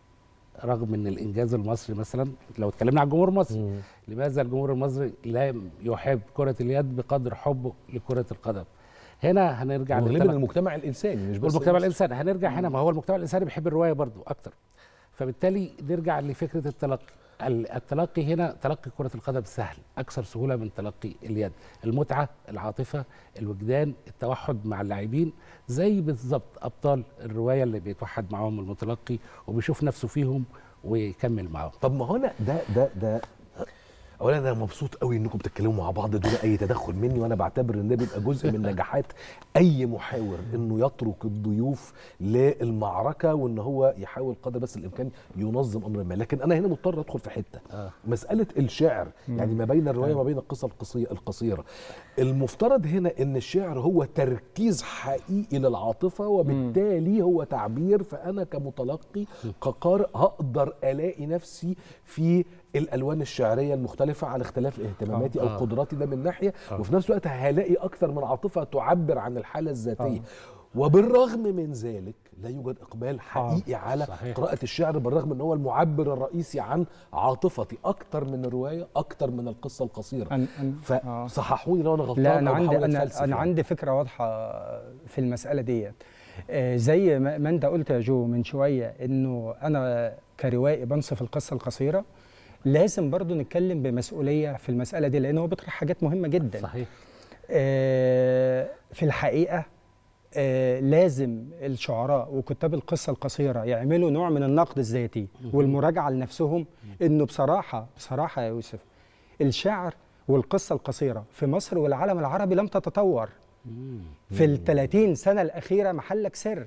رغم ان الانجاز المصري مثلا لو اتكلمنا عن الجمهور المصري لماذا الجمهور المصري لا يحب كرة اليد بقدر حبه لكرة القدم؟ هنا هنرجع وغالبا للتلقي. المجتمع الانساني مش بس والمجتمع المصري. الانساني هنرجع هنا ما هو المجتمع الانساني بيحب الروايه برضو اكتر فبالتالي نرجع لفكره التلقي ال- التلقي هنا تلقي كره القدم سهل اكثر سهوله من تلقي اليد المتعه العاطفه الوجدان التوحد مع اللاعبين زي بالظبط ابطال الروايه اللي بيتوحد معاهم المتلقي وبيشوف نفسه فيهم ويكمل معاهم طب ما هنا ده ده ده اولا انا مبسوط قوي انكم بتتكلموا مع بعض دون اي تدخل مني وانا بعتبر ان ده بيبقى جزء من نجاحات اي محاور انه يترك الضيوف للمعركه وان هو يحاول قدر بس الامكان ينظم امر ما لكن انا هنا مضطر ادخل في حته آه. مساله الشعر يعني ما بين الروايه وما بين القصه القصي- القصيره المفترض هنا ان الشعر هو تركيز حقيقي للعاطفه وبالتالي هو تعبير فانا كمتلقي كقارئ هقدر الاقي نفسي في الالوان الشعريه المختلفه على اختلاف اهتماماتي آه. او آه. قدراتي ده من ناحيه آه. وفي نفس الوقت هلاقي اكثر من عاطفه تعبر عن الحاله الذاتيه آه. وبالرغم من ذلك لا يوجد اقبال حقيقي على صحيح. قراءه الشعر بالرغم ان هو المعبر الرئيسي عن عاطفتي اكتر من الروايه اكتر من القصه القصيره أن- أن- فصححوني لو انا غلطان لا انا أو عندي بحاول انا أتفلسف انا يعني. عندي فكره واضحه في المساله ديت آه، زي ما ما انت قلت يا جو من شويه انه انا كروائي بنصف القصه القصيره لازم برضو نتكلم بمسؤوليه في المساله دي لان هو بيطرح حاجات مهمه جدا صحيح في الحقيقه آه، لازم الشعراء وكتاب القصه القصيره يعملوا نوع من النقد الذاتي والمراجعه لنفسهم انه بصراحه بصراحه يا يوسف الشعر والقصه القصيره في مصر والعالم العربي لم تتطور في ال 30 سنه الاخيره محلك سر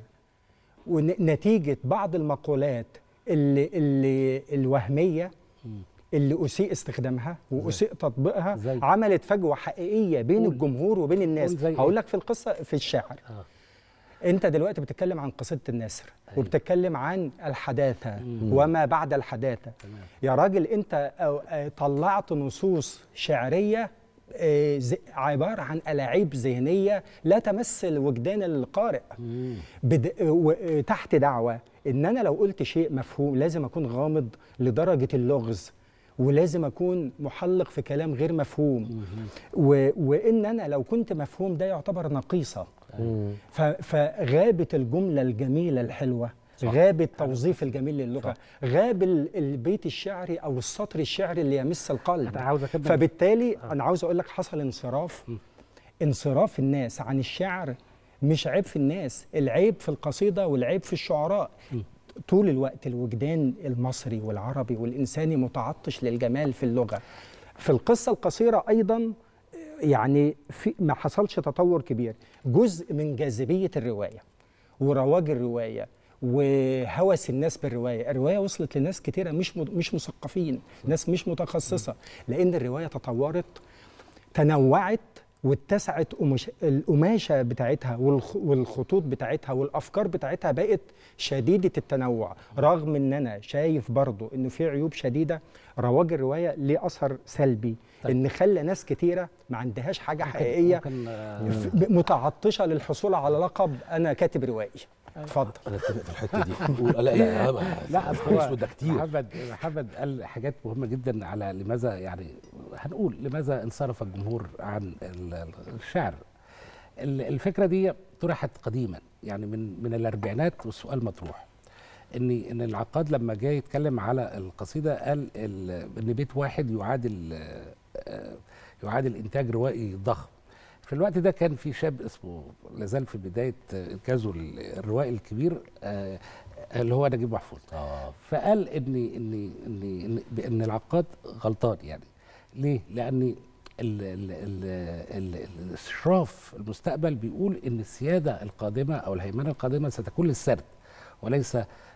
ونتيجه بعض المقولات اللي اللي الوهميه اللي اسيء استخدامها واسيء تطبيقها عملت فجوه حقيقيه بين قول. الجمهور وبين الناس قول زي هقول إيه؟ لك في القصه في الشعر آه. انت دلوقتي بتتكلم عن قصيده النسر وبتتكلم عن الحداثه وما بعد الحداثه يا راجل انت أو- آه، طلعت نصوص شعريه آه، ز- عباره عن الاعيب ذهنيه لا تمثل وجدان القارئ بد... و... آه، تحت دعوه ان انا لو قلت شيء مفهوم لازم اكون غامض لدرجه اللغز ولازم اكون محلق في كلام غير مفهوم و... وان انا لو كنت مفهوم ده يعتبر نقيصه ف... فغابت الجمله الجميله الحلوه صح. غاب التوظيف الجميل للغه غاب ال- البيت الشعري او السطر الشعري اللي يمس القلب أنا عاوز أكمل. فبالتالي انا عاوز اقول لك حصل انصراف انصراف الناس عن الشعر مش عيب في الناس العيب في القصيده والعيب في الشعراء طول الوقت الوجدان المصري والعربي والإنساني متعطش للجمال في اللغة في القصة القصيرة أيضا يعني في ما حصلش تطور كبير جزء من جاذبية الرواية ورواج الرواية وهوس الناس بالرواية الرواية وصلت لناس كتيرة مش مد- مش مثقفين ناس مش متخصصة لأن الرواية تطورت تنوعت واتسعت قماش- القماشه بتاعتها والخ- والخطوط بتاعتها والافكار بتاعتها بقت شديده التنوع رغم ان انا شايف برضو انه في عيوب شديده رواج الروايه ليه اثر سلبي طيب. ان خلى ناس كتيره ما عندهاش حاجه حقيقيه ممكن آه، ف- متعطشه للحصول على لقب انا كاتب روائي اتفضل انا اتفق في الحته دي لا لا لا لا أصل كويس هو وده كتير محمد محمد قال حاجات مهمه جدا على لماذا يعني هنقول لماذا انصرف الجمهور عن ال- ال- الشعر ال- الفكره دي طرحت قديما يعني من من الاربعينات والسؤال مطروح ان ان العقاد لما جاي يتكلم على القصيده قال ال- ان بيت واحد يعادل آه، يعادل انتاج روائي ضخم في الوقت ده كان في شاب اسمه لازال في بدايه انجازه الروائي الكبير آه، اللي هو نجيب محفوظ آه. فقال ان ان ان ان, إن العقاد غلطان يعني ليه؟ لان ال ال ال ال الاشراف المستقبل بيقول ان السياده القادمه او الهيمنه القادمه ستكون للسرد وليس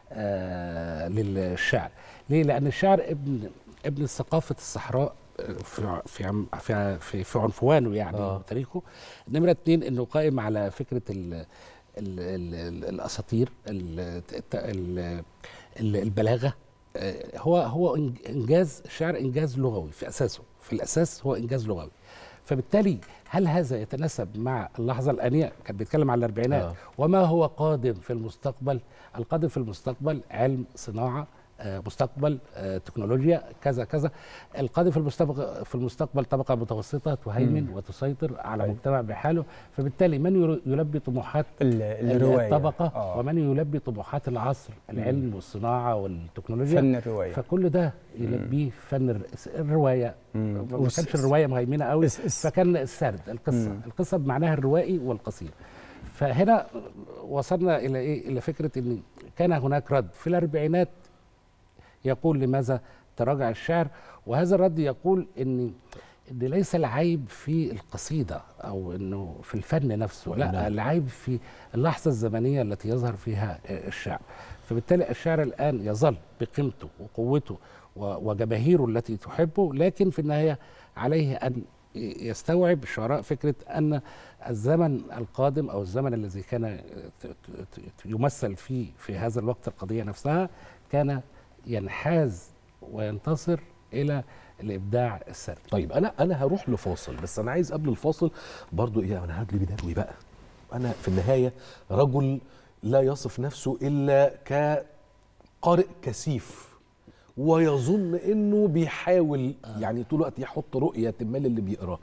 آه للشعر ليه لان الشعر ابن ابن ثقافه الصحراء آه، في في عم- في في, في عنفوانه يعني آه. آه. تاريخه نمره اتنين انه قائم على فكره ال ال ال ال الاساطير ال الت- ال ال البلاغه آه، هو هو إنج- انجاز الشعر انجاز لغوي في اساسه في الاساس هو انجاز لغوي فبالتالي هل هذا يتناسب مع اللحظه الانيه كان بيتكلم على الاربعينات آه. آه. وما هو قادم في المستقبل القادم في المستقبل علم صناعه آه، مستقبل آه، تكنولوجيا كذا كذا القادم في المستقبل في المستقبل طبقه متوسطه تهيمن مم. وتسيطر على مجتمع بحاله فبالتالي من ير- يلبي طموحات ال- الرواية. الطبقه آه. ومن يلبي طموحات العصر العلم والصناعه والتكنولوجيا فن الرواية. فكل ده يلبيه فن الر- الروايه مم. ما وس- كانش الروايه مهيمنه قوي فكان السرد القصه مم. القصه بمعناها الروائي والقصير فهنا وصلنا الى ايه الى فكره ان كان هناك رد في الاربعينات يقول لماذا تراجع الشعر وهذا الرد يقول ان ان ليس العيب في القصيده او انه في الفن نفسه لا نعم. العيب في اللحظه الزمنيه التي يظهر فيها الشعر فبالتالي الشعر الان يظل بقيمته وقوته و- وجماهيره التي تحبه لكن في النهايه عليه ان يستوعب الشعراء فكره ان الزمن القادم او الزمن الذي كان ت- ت- ت- يمثل فيه في هذا الوقت القضيه نفسها كان ينحاز وينتصر الى الابداع السردي طيب انا انا هروح لفاصل بس انا عايز قبل الفاصل برضو ايه انا هدلي بدلوي بقى انا في النهايه رجل لا يصف نفسه الا كقارئ كثيف ويظن انه بيحاول يعني طول الوقت يحط رؤيه ما للي بيقراه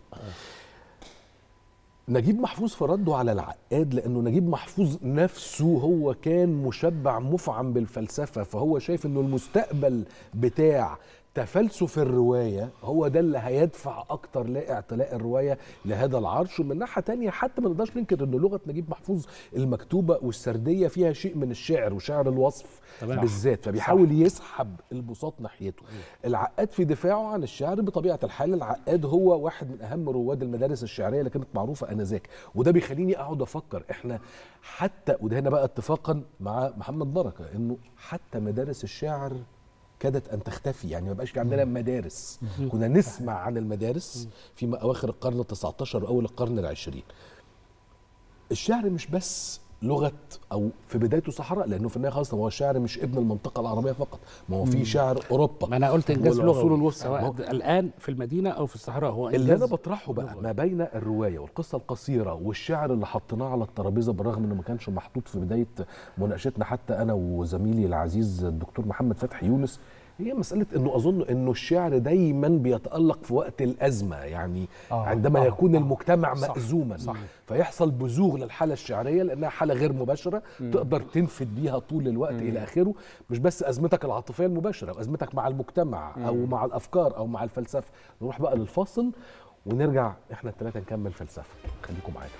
نجيب محفوظ في رده على العقاد لانه نجيب محفوظ نفسه هو كان مشبع مفعم بالفلسفه فهو شايف انه المستقبل بتاع تفلسف الروايه هو ده اللي هيدفع اكتر لاعتلاء الروايه لهذا العرش ومن ناحيه تانية حتى ما نقدرش ننكر ان لغه نجيب محفوظ المكتوبه والسرديه فيها شيء من الشعر وشعر الوصف تمام. بالذات فبيحاول يسحب البساط ناحيته العقاد في دفاعه عن الشعر بطبيعه الحال العقاد هو واحد من اهم رواد المدارس الشعريه اللي كانت معروفه انذاك وده بيخليني اقعد افكر احنا حتى وده هنا بقى اتفاقا مع محمد بركه انه حتى مدارس الشعر كادت ان تختفي يعني ما بقاش في عندنا مدارس مم. كنا نسمع عن المدارس في اواخر القرن ال19 واول القرن العشرين الشعر مش بس لغه او في بدايته صحراء لانه في النهايه خالص هو الشعر مش ابن المنطقه العربيه فقط ما هو مم. في شعر اوروبا ما انا قلت انجاز والعصور لغوي الوسطى ما سواء هو- الان في المدينه او في الصحراء هو اللي انجاز انا بطرحه بقى ما بين الروايه والقصه القصيره والشعر اللي حطيناه على الترابيزه بالرغم انه ما كانش محطوط في بدايه مناقشتنا حتى انا وزميلي العزيز الدكتور محمد فتحي يونس هي مسألة أنه أظن أنه الشعر دايما بيتألق في وقت الأزمة يعني آه، آه عندما آه، آه يكون آه، المجتمع صح، مأزوما صح. فيحصل بزوغ للحالة الشعرية لأنها حالة غير مباشرة مم. تقدر تنفد بيها طول الوقت مم. إلى آخره مش بس أزمتك العاطفية المباشرة أزمتك مع المجتمع أو مم. مع الأفكار أو مع الفلسفة نروح بقى للفاصل ونرجع احنا الثلاثة نكمل فلسفة خليكم معانا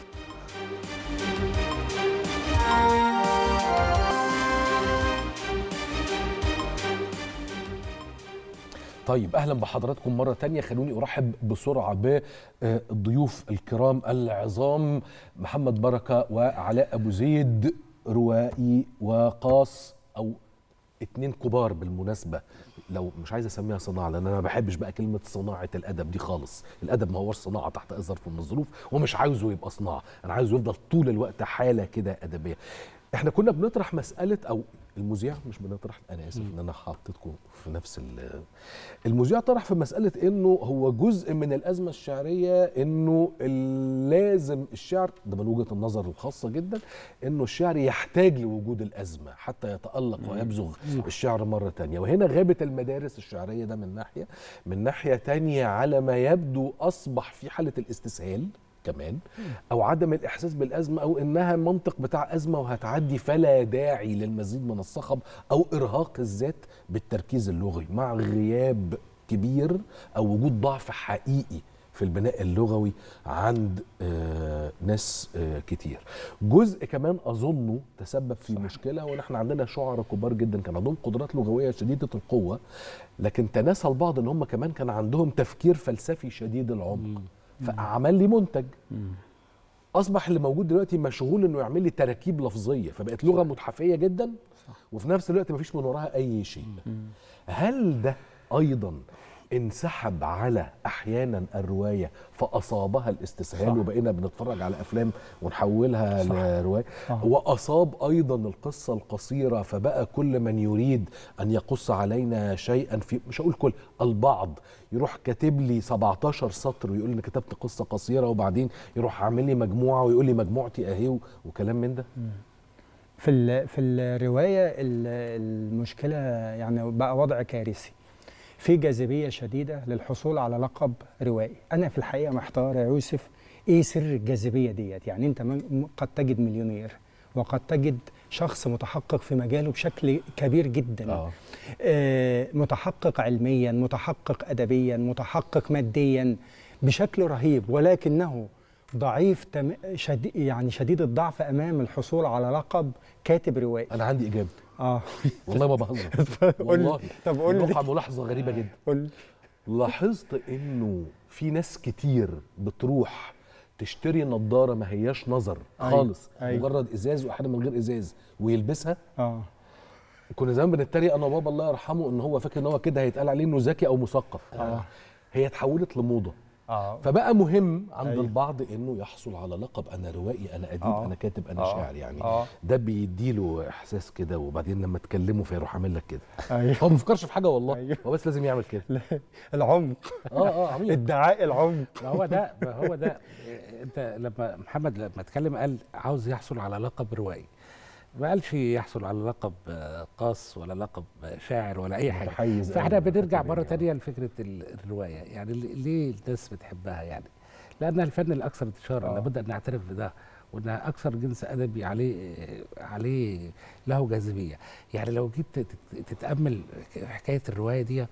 طيب اهلا بحضراتكم مره تانية خلوني ارحب بسرعه بالضيوف الكرام العظام محمد بركه وعلاء ابو زيد روائي وقاص او اتنين كبار بالمناسبه لو مش عايز اسميها صناعه لان انا ما بحبش بقى كلمه صناعه الادب دي خالص الادب ما هوش صناعه تحت اي ظرف من الظروف ومش عاوزه يبقى صناعه انا عايزه يفضل طول الوقت حاله كده ادبيه احنا كنا بنطرح مساله او المذيع مش بنطرح انا اسف ان انا حطيتكم في نفس ال- المذيع طرح في مساله انه هو جزء من الازمه الشعريه انه لازم الشعر ده من وجهه النظر الخاصه جدا انه الشعر يحتاج لوجود الازمه حتى يتالق ويبزغ الشعر مره تانية وهنا غابت المدارس الشعريه ده من ناحيه من ناحيه تانية على ما يبدو اصبح في حاله الاستسهال كمان او عدم الاحساس بالازمه او انها منطق بتاع ازمه وهتعدي فلا داعي للمزيد من الصخب او ارهاق الذات بالتركيز اللغوي مع غياب كبير او وجود ضعف حقيقي في البناء اللغوي عند آه ناس آه كتير جزء كمان اظنه تسبب في مشكله وان احنا عندنا شعراء كبار جدا كان عندهم قدرات لغويه شديده القوه لكن تناسى البعض ان هم كمان كان عندهم تفكير فلسفي شديد العمق فعمل لي منتج اصبح اللي موجود دلوقتي مشغول انه يعمل لي تراكيب لفظيه فبقت لغه متحفيه جدا وفي نفس الوقت مفيش من وراها اي شيء هل ده ايضا انسحب على احيانا الروايه فاصابها الاستسهال صح. وبقينا بنتفرج على افلام ونحولها صح. لروايه آه. واصاب ايضا القصه القصيره فبقى كل من يريد ان يقص علينا شيئا في مش هقول كل البعض يروح كاتب لي 17 سطر ويقول لي كتبت قصه قصيره وبعدين يروح عامل لي مجموعه ويقول لي مجموعتي اهي وكلام من ده في ال- في الروايه ال- المشكله يعني بقى وضع كارثي في جاذبيه شديده للحصول على لقب روائي انا في الحقيقه محتار يا يوسف ايه سر الجاذبيه ديت يعني انت م- قد تجد مليونير وقد تجد شخص متحقق في مجاله بشكل كبير جدا آه. آه متحقق علميا متحقق ادبيا متحقق ماديا بشكل رهيب ولكنه ضعيف تم... شديد يعني شديد الضعف امام الحصول على لقب كاتب روائي انا عندي اجابه اه والله ما بهزر قول لي. والله طب قول لي. نقع ملاحظه غريبه جدا قول لاحظت انه في ناس كتير بتروح تشتري نظاره ما هياش نظر أيوة، خالص أيوة. مجرد ازاز واحيانا من غير ازاز ويلبسها اه كنا زمان بنتريق انا وبابا الله يرحمه ان هو فاكر ان هو كده هيتقال عليه انه ذكي او مثقف آه. هي اتحولت لموضه اه فبقى مهم عند أيوة. البعض انه يحصل على لقب انا روائي انا اديب آه. انا كاتب انا آه. شاعر يعني آه. ده بيديله احساس كده وبعدين لما تكلمه فيروح عامل لك كده أيوة. هو ما بيفكرش في حاجه والله هو بس لازم يعمل كده العمق اه اه عميق ادعاء العمق ما هو ده ما هو ده إيه، انت لما محمد لما اتكلم قال عاوز يحصل على لقب روائي ما قالش يحصل على لقب آه، قاص ولا لقب آه، شاعر ولا اي حاجه متحيز فاحنا أوي بنرجع مره تانية لفكره ال- الروايه يعني ليه- ليه الناس بتحبها يعني لان الفن الاكثر انتشارا آه. لابد ان نعترف بده وانها اكثر جنس ادبي عليه عليه له جاذبيه يعني لو جيت تت- تتامل حكايه الروايه دي آه،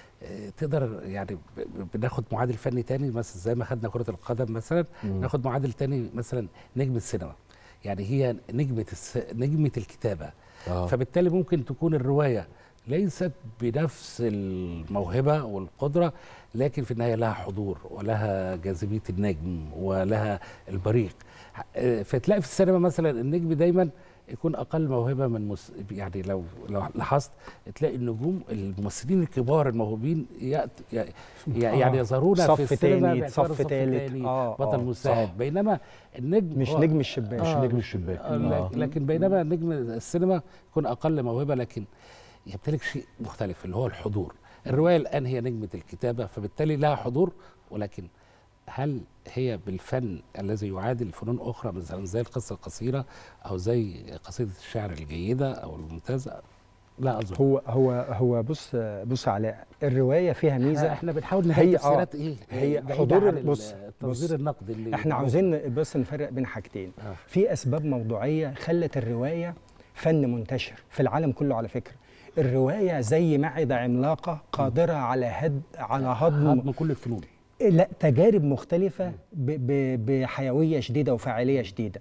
تقدر يعني ب- ب- بناخد معادل فني تاني مثلا زي ما خدنا كره القدم مثلا مم. ناخد معادل تاني مثلا نجم السينما يعني هي نجمه الس... نجمه الكتابه آه. فبالتالي ممكن تكون الروايه ليست بنفس الموهبه والقدره لكن في النهايه لها حضور ولها جاذبيه النجم ولها البريق آه، فتلاقي في السينما مثلا النجم دايما يكون اقل موهبه من مس... يعني لو لو لاحظت تلاقي النجوم الممثلين الكبار الموهوبين يأت... ي- ي- يعني آه. يظهرون صف في السينما تاني، باعتبار صف تالت. تاني، آه، بطل آه، مساعد صح. بينما النجم مش هو- نجم الشباك، مش نجم الشباك. آه. آه. لكن- لكن بينما نجم السينما يكون اقل موهبه لكن يمتلك شيء مختلف اللي هو الحضور الروايه الان هي نجمه الكتابه فبالتالي لها حضور ولكن هل هي بالفن الذي يعادل فنون اخرى مثلا زي القصه القصيره او زي قصيده الشعر الجيده او الممتازه لا اظن هو هو هو بص بص علاء الروايه فيها ميزه احنا بنحاول نلاقي هي تفسيرات آه ايه هي بعيدة حضور عن ال- بص التنظير بص النقدي اللي احنا معروف. عاوزين بس نفرق بين حاجتين آه. في اسباب موضوعيه خلت الروايه فن منتشر في العالم كله على فكره الروايه زي معده عملاقه قادره على هد على هضم هضم كل الفنون لا تجارب مختلفة ب- ب- بحيوية شديدة وفاعلية شديدة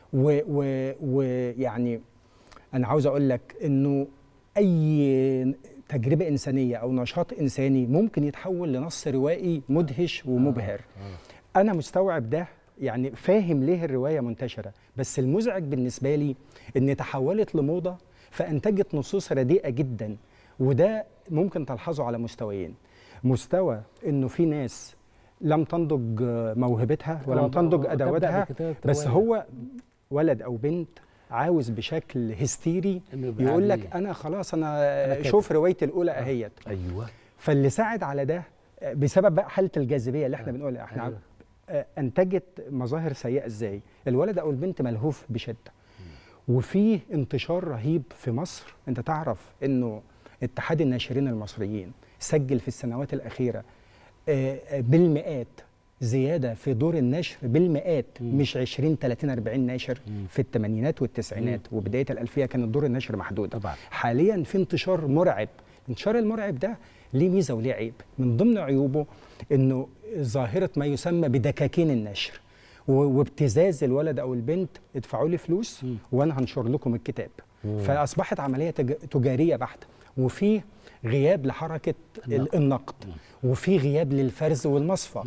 ويعني أنا عاوز أقول لك إنه أي تجربة إنسانية أو نشاط إنساني ممكن يتحول لنص روائي مدهش ومبهر أنا مستوعب ده يعني فاهم ليه الرواية منتشرة بس المزعج بالنسبة لي إن تحولت لموضة فأنتجت نصوص رديئة جدا وده ممكن تلحظه على مستويين مستوى إنه في ناس لم تنضج موهبتها ولم آه، تنضج وتبدأ أدواتها بكتابة بس رواية. هو ولد أو بنت عاوز بشكل هستيري إنه يبقى يقول لك عليه. أنا خلاص أنا, أنا أنا كاتب. شوف روايتي الأولى أهيت ايوه فاللي ساعد على ده آه، بسبب بقى حاله الجاذبيه اللي احنا بنقولها احنا أيوة. آه، انتجت مظاهر سيئه ازاي الولد او البنت ملهوف بشده وفي انتشار رهيب في مصر انت تعرف انه اتحاد الناشرين المصريين سجل في السنوات الاخيره آه، آه، بالمئات زياده في دور النشر بالمئات مش 20 30 40 ناشر في الثمانينات والتسعينات وبدايه الالفيه كان دور النشر محدود طبعا حاليا في انتشار مرعب انتشار المرعب ده ليه ميزه وليه عيب من ضمن عيوبه انه ظاهره ما يسمى بدكاكين النشر و- وابتزاز الولد او البنت ادفعوا لي فلوس وانا هنشر لكم الكتاب مم. فاصبحت عمليه تج- تجاريه بحته وفي غياب لحركه ال- النقد وفي غياب للفرز والمصفى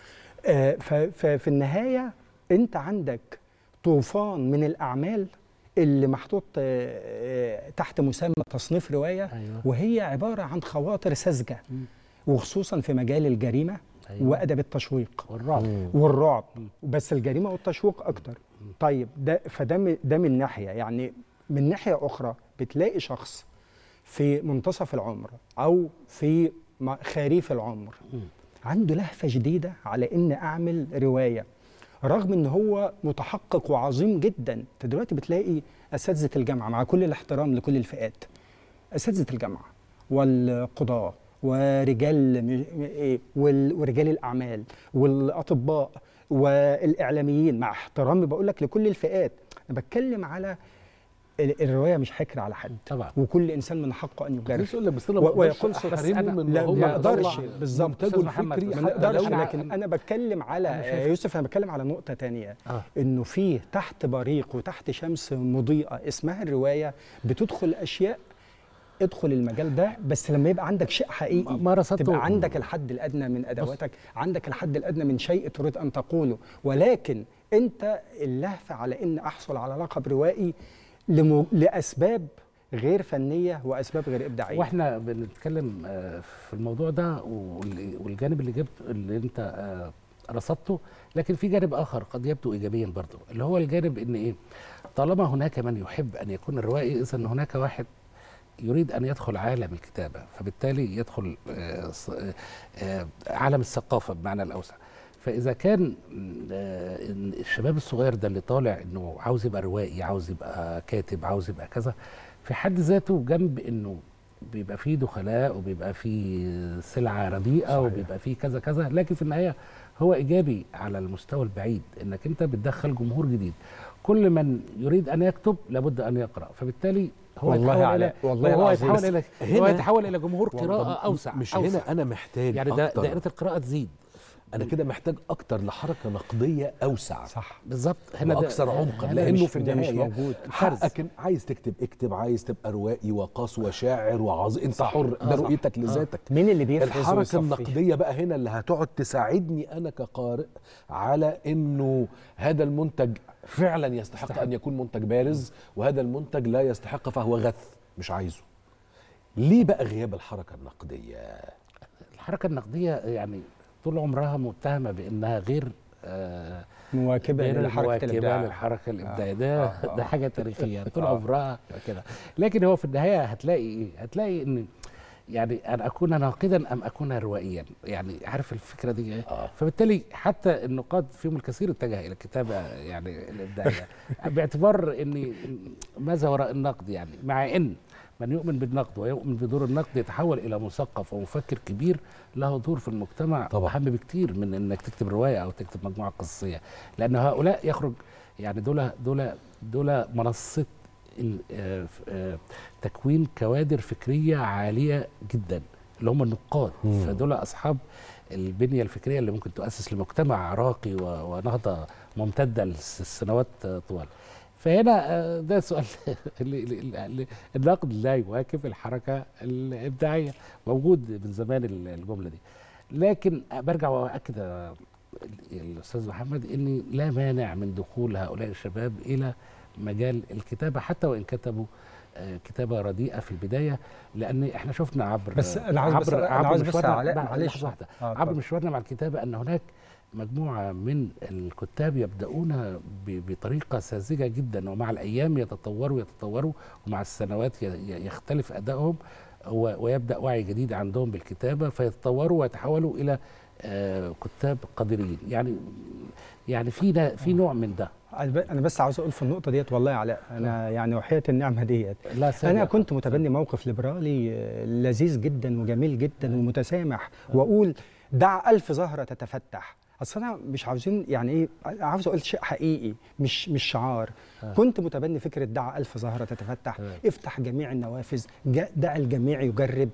آه، ف- ففي النهايه انت عندك طوفان من الاعمال اللي محطوط آه، آه، تحت مسمى تصنيف روايه أيوة. وهي عباره عن خواطر ساذجه وخصوصا في مجال الجريمه أيوة. وادب التشويق والرعب والرعب بس الجريمه والتشويق اكتر طيب ده فده من- ده من ناحيه يعني من ناحيه اخرى بتلاقي شخص في منتصف العمر او في م- خريف العمر عنده لهفه جديده على ان اعمل روايه رغم ان هو متحقق وعظيم جدا انت دلوقتي بتلاقي اساتذه الجامعه مع كل الاحترام لكل الفئات اساتذه الجامعه والقضاه ورجال م- م- إيه وال- ورجال الاعمال والاطباء والاعلاميين مع احترامي بقول لك لكل الفئات انا بتكلم على ال- الروايه مش حكر على حد طبعا وكل انسان من حقه ان يجرب لسه أقول لك بس أنا ما و- أقدرش ويقول أحرمه من إن لا هو ما اقدرش يطلع بالظبط منتجه أستاذ محمد، الفكري ما حتى اقدرش لو- لكن انا بتكلم على أنا يا شايف- يوسف انا بتكلم على نقطه تانية آه. انه في تحت بريق وتحت شمس مضيئه اسمها الروايه بتدخل اشياء ادخل المجال ده بس لما يبقى عندك شيء حقيقي ما رصدته- تبقى عندك الحد الادنى من ادواتك عندك الحد الادنى من شيء تريد ان تقوله ولكن انت اللهفه على ان احصل على لقب روائي لم... لاسباب غير فنيه واسباب غير ابداعيه واحنا بنتكلم آه، في الموضوع ده وال- والجانب اللي جبت اللي انت آه، رصدته لكن في جانب اخر قد يبدو ايجابيا برضه اللي هو الجانب ان ايه طالما هناك من يحب ان يكون الروائي اذا هناك واحد يريد ان يدخل عالم الكتابه فبالتالي يدخل آه، ص- آه، آه، عالم الثقافه بمعنى الاوسع فاذا كان آه، إن الشباب الصغير ده اللي طالع انه عاوز يبقى روائي عاوز يبقى كاتب عاوز يبقى كذا في حد ذاته جنب انه بيبقى فيه دخلاء وبيبقى فيه سلعه رديئه صحيح. وبيبقى فيه كذا كذا لكن في النهايه هو ايجابي على المستوى البعيد انك انت بتدخل جمهور جديد كل من يريد ان يكتب لابد ان يقرا فبالتالي هو والله يتحول على- الى والله هو العظيم. يتحول بس الى هنا- هو يتحول الى جمهور والله قراءه اوسع مش أوسع. هنا انا محتاج يعني دا أكتر. دائره القراءه تزيد انا كده محتاج اكتر لحركه نقديه اوسع صح بالظبط هنا ده- واكثر عمقا هنا لانه مش- في ده مش النهايه موجود. حقك إن عايز تكتب اكتب عايز تبقى روائي وقاص وشاعر وعظيم انت صح. حر آه، ده صح. رؤيتك آه. لذاتك مين اللي بيفرز الحركه ويصفي؟ النقديه بقى هنا اللي هتقعد تساعدني انا كقارئ على انه هذا المنتج فعلا يستحق ان يكون منتج بارز وهذا المنتج لا يستحق فهو غث مش عايزه ليه بقى غياب الحركه النقديه الحركه النقديه يعني طول عمرها متهمه بانها غير آه مواكبة غير للحركة مواكبة الإبداع. للحركه الابداعيه آه. ده آه، آه. ده حاجه تاريخيه طول آه. عمرها كده لكن هو في النهايه هتلاقي ايه هتلاقي ان يعني ان اكون ناقدا ام اكون روائيا يعني عارف الفكره دي ايه فبالتالي حتى النقاد فيهم الكثير اتجه الى الكتابه يعني الابداعيه باعتبار ان ماذا وراء النقد يعني مع ان من يؤمن بالنقد ويؤمن بدور النقد يتحول الى مثقف ومفكر كبير له دور في المجتمع طبعا. اهم بكتير من انك تكتب روايه او تكتب مجموعه قصصيه لان هؤلاء يخرج يعني دول دول دول منصه ال- آه، ف- آه، تكوين كوادر فكريه عاليه جدا اللي هم النقاد مم. فدول اصحاب البنيه الفكريه اللي ممكن تؤسس لمجتمع راقي و- ونهضه ممتده لسنوات آه، طوال فهنا آه، ده سؤال اللي- اللي- اللي- النقد لا يواكب الحركه الابداعيه موجود من زمان ال- الجمله دي لكن برجع واكد آه، الاستاذ محمد ان لا مانع من دخول هؤلاء الشباب الى مجال الكتابه حتى وان كتبوا آه، كتابه رديئه في البدايه لان احنا شفنا عبر بس أنا عاوز بس- عبر, أنا عبر عاوز بس مشوارنا علاء، بعد- معلش. لحظة واحدة. آه، عبر اتفضل. مشوارنا مع الكتابه ان هناك مجموعه من الكتاب يبداون ب- بطريقه ساذجه جدا ومع الايام يتطوروا يتطوروا ومع السنوات ي- ي- يختلف ادائهم و- ويبدا وعي جديد عندهم بالكتابه فيتطوروا ويتحولوا الى آه، كتاب قادرين يعني يعني في نا- في نوع من ده أنا ب- انا بس عاوز اقول في النقطه ديت والله يا علاء انا يعني وحياه النعمه ديت لا سابق. انا كنت متبني موقف ليبرالي آه، لذيذ جدا وجميل جدا ومتسامح واقول دع الف زهره تتفتح اصل انا مش عاوزين يعني ايه عاوز اقول شيء حقيقي مش مش شعار آه. كنت متبني فكره دع الف زهره تتفتح افتح جميع النوافذ جا- دع الجميع يجرب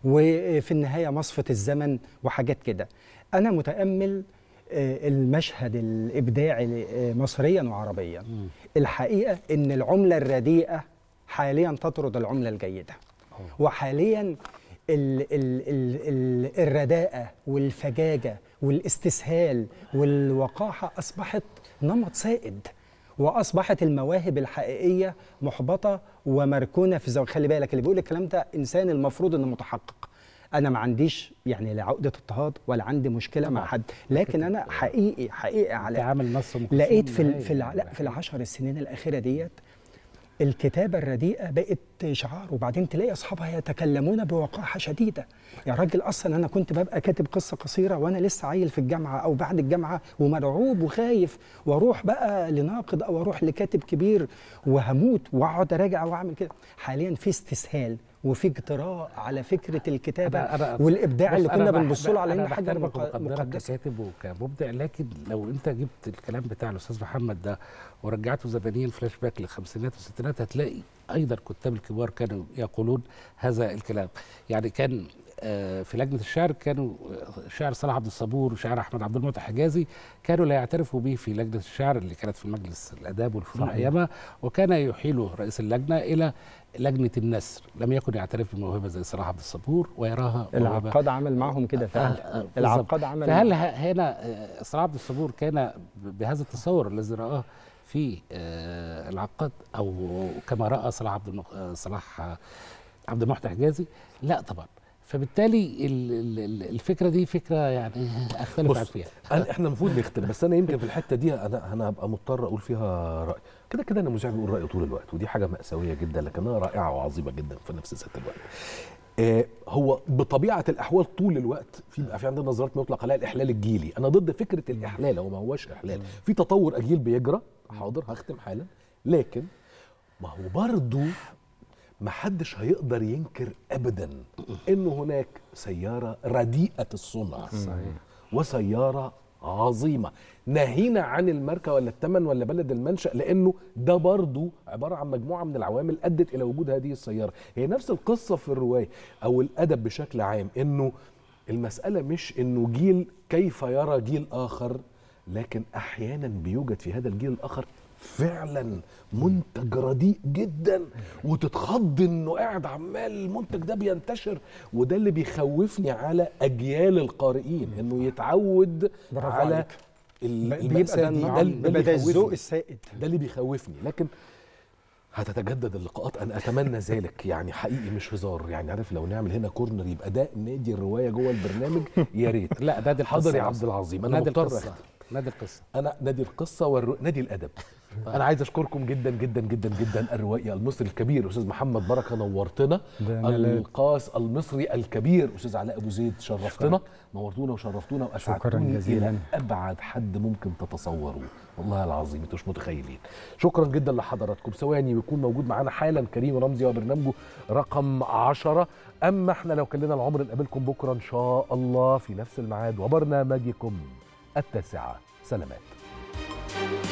وفي النهايه مصفه الزمن وحاجات كده انا متامل آه، المشهد الابداعي آه، مصريا وعربيا الحقيقه ان العمله الرديئه حاليا تطرد العمله الجيده وحاليا ال ال ال ال الرداءة والفجاجة والاستسهال والوقاحة أصبحت نمط سائد وأصبحت المواهب الحقيقية محبطة ومركونة في زاوية خلي بالك اللي بيقول الكلام ده إنسان المفروض إنه متحقق أنا ما عنديش يعني لا عقدة اضطهاد ولا عندي مشكلة مع حد لكن أنا حقيقي حقيقي على عامل نص أم كلثوم لقيت في ال- هايل في الع- لا في العشر السنين الأخيرة ديت الكتابة الرديئة بقت شعار وبعدين تلاقي أصحابها يتكلمون بوقاحة شديدة يا راجل أصلا أنا كنت ببقى كاتب قصة قصيرة وأنا لسه عيل في الجامعة أو بعد الجامعة ومرعوب وخايف وأروح بقى لناقد أو أروح لكاتب كبير وهموت وأقعد أراجع وأعمل كده حاليا في استسهال وفي اجتراء على فكرة الكتابة والإبداع اللي بص، أنا كنا بح- بنبص له على أنا إنه حاجة بحترمك مق- وبقدرك مقدسة ككاتب وكمبدع لكن لو انت جبت الكلام بتاع الاستاذ محمد ده ورجعته زمنيا فلاش باك للخمسينات والستينات هتلاقي ايضا الكتاب الكبار كانوا يقولون هذا الكلام يعني كان آه، في لجنه الشعر كانوا آه، شعر صلاح عبد الصبور وشعر احمد عبد المعطي حجازي كانوا لا يعترفوا به في لجنه الشعر اللي كانت في مجلس الاداب والفنون صحيح. ايامها وكان يحيله رئيس اللجنه الى لجنه النسر لم يكن يعترف بموهبه زي صلاح عبد الصبور ويراها موهبة العقاد عمل معهم كده آه، فعلا آه، العقاد بالظبط. عمل فهل ه- هنا آه، صلاح عبد الصبور كان ب- بهذا التصور الذي رآه في آه، العقاد او كما راى صلاح عبد المق... آه، صلاح آه، عبد المحتي حجازي لا طبعا فبالتالي ال- ال- ال- الفكره دي فكره يعني اختلف بص معاك فيها أنا احنا المفروض نختلف بس انا يمكن في الحته دي انا انا هبقى مضطر اقول فيها راي كده كده انا مذيع بيقول رايه طول الوقت ودي حاجه ماساويه جدا لكنها رائعه وعظيمه جدا في نفس ذات الوقت آه هو بطبيعه الاحوال طول الوقت في بقى في عندنا نظريات ما يطلق عليها الاحلال الجيلي انا ضد فكره الاحلال هو ما هوش احلال في تطور اجيال بيجرى حاضر هختم حالا لكن ما هو برضو ما حدش هيقدر ينكر ابدا ان هناك سياره رديئه الصنع صحيح. وسياره عظيمه ناهينا عن الماركه ولا الثمن ولا بلد المنشا لانه ده برضو عباره عن مجموعه من العوامل ادت الى وجود هذه السياره هي نفس القصه في الروايه او الادب بشكل عام انه المساله مش انه جيل كيف يرى جيل اخر لكن احيانا بيوجد في هذا الجيل الاخر فعلا منتج رديء جدا وتتخض انه قاعد عمال المنتج ده بينتشر وده اللي بيخوفني على اجيال القارئين انه يتعود برافو على عليك. ال- بيبقى المأساة ده دي. النوع- ده اللي بيبقى ده بيخوفني. الذوق السائد. ده اللي بيخوفني لكن هتتجدد اللقاءات انا اتمنى ذلك يعني حقيقي مش هزار يعني عارف لو نعمل هنا كورنر يبقى ده نادي الروايه جوه البرنامج يا ريت لا نادي القصة حاضر يا يا عبد أستاذ. العظيم انا نادي مضطر القصة. أختم. نادي القصه انا نادي القصه والرو... نادي الادب انا عايز اشكركم جدا جدا جدا جدا الروائي المصري الكبير استاذ محمد بركه نورتنا ده أنا لا- القاص المصري الكبير استاذ علاء ابو زيد شرفتنا نورتونا وشرفتونا واسعدتوني جزيلاً. الى ابعد حد ممكن تتصوروه والله العظيم انتوا مش متخيلين شكرا جدا لحضراتكم ثواني بيكون موجود معانا حالا كريم رمزي وبرنامجه رقم عشرة اما احنا لو كان لنا العمر نقابلكم بكره ان شاء الله في نفس الميعاد وبرنامجكم التاسعه سلامات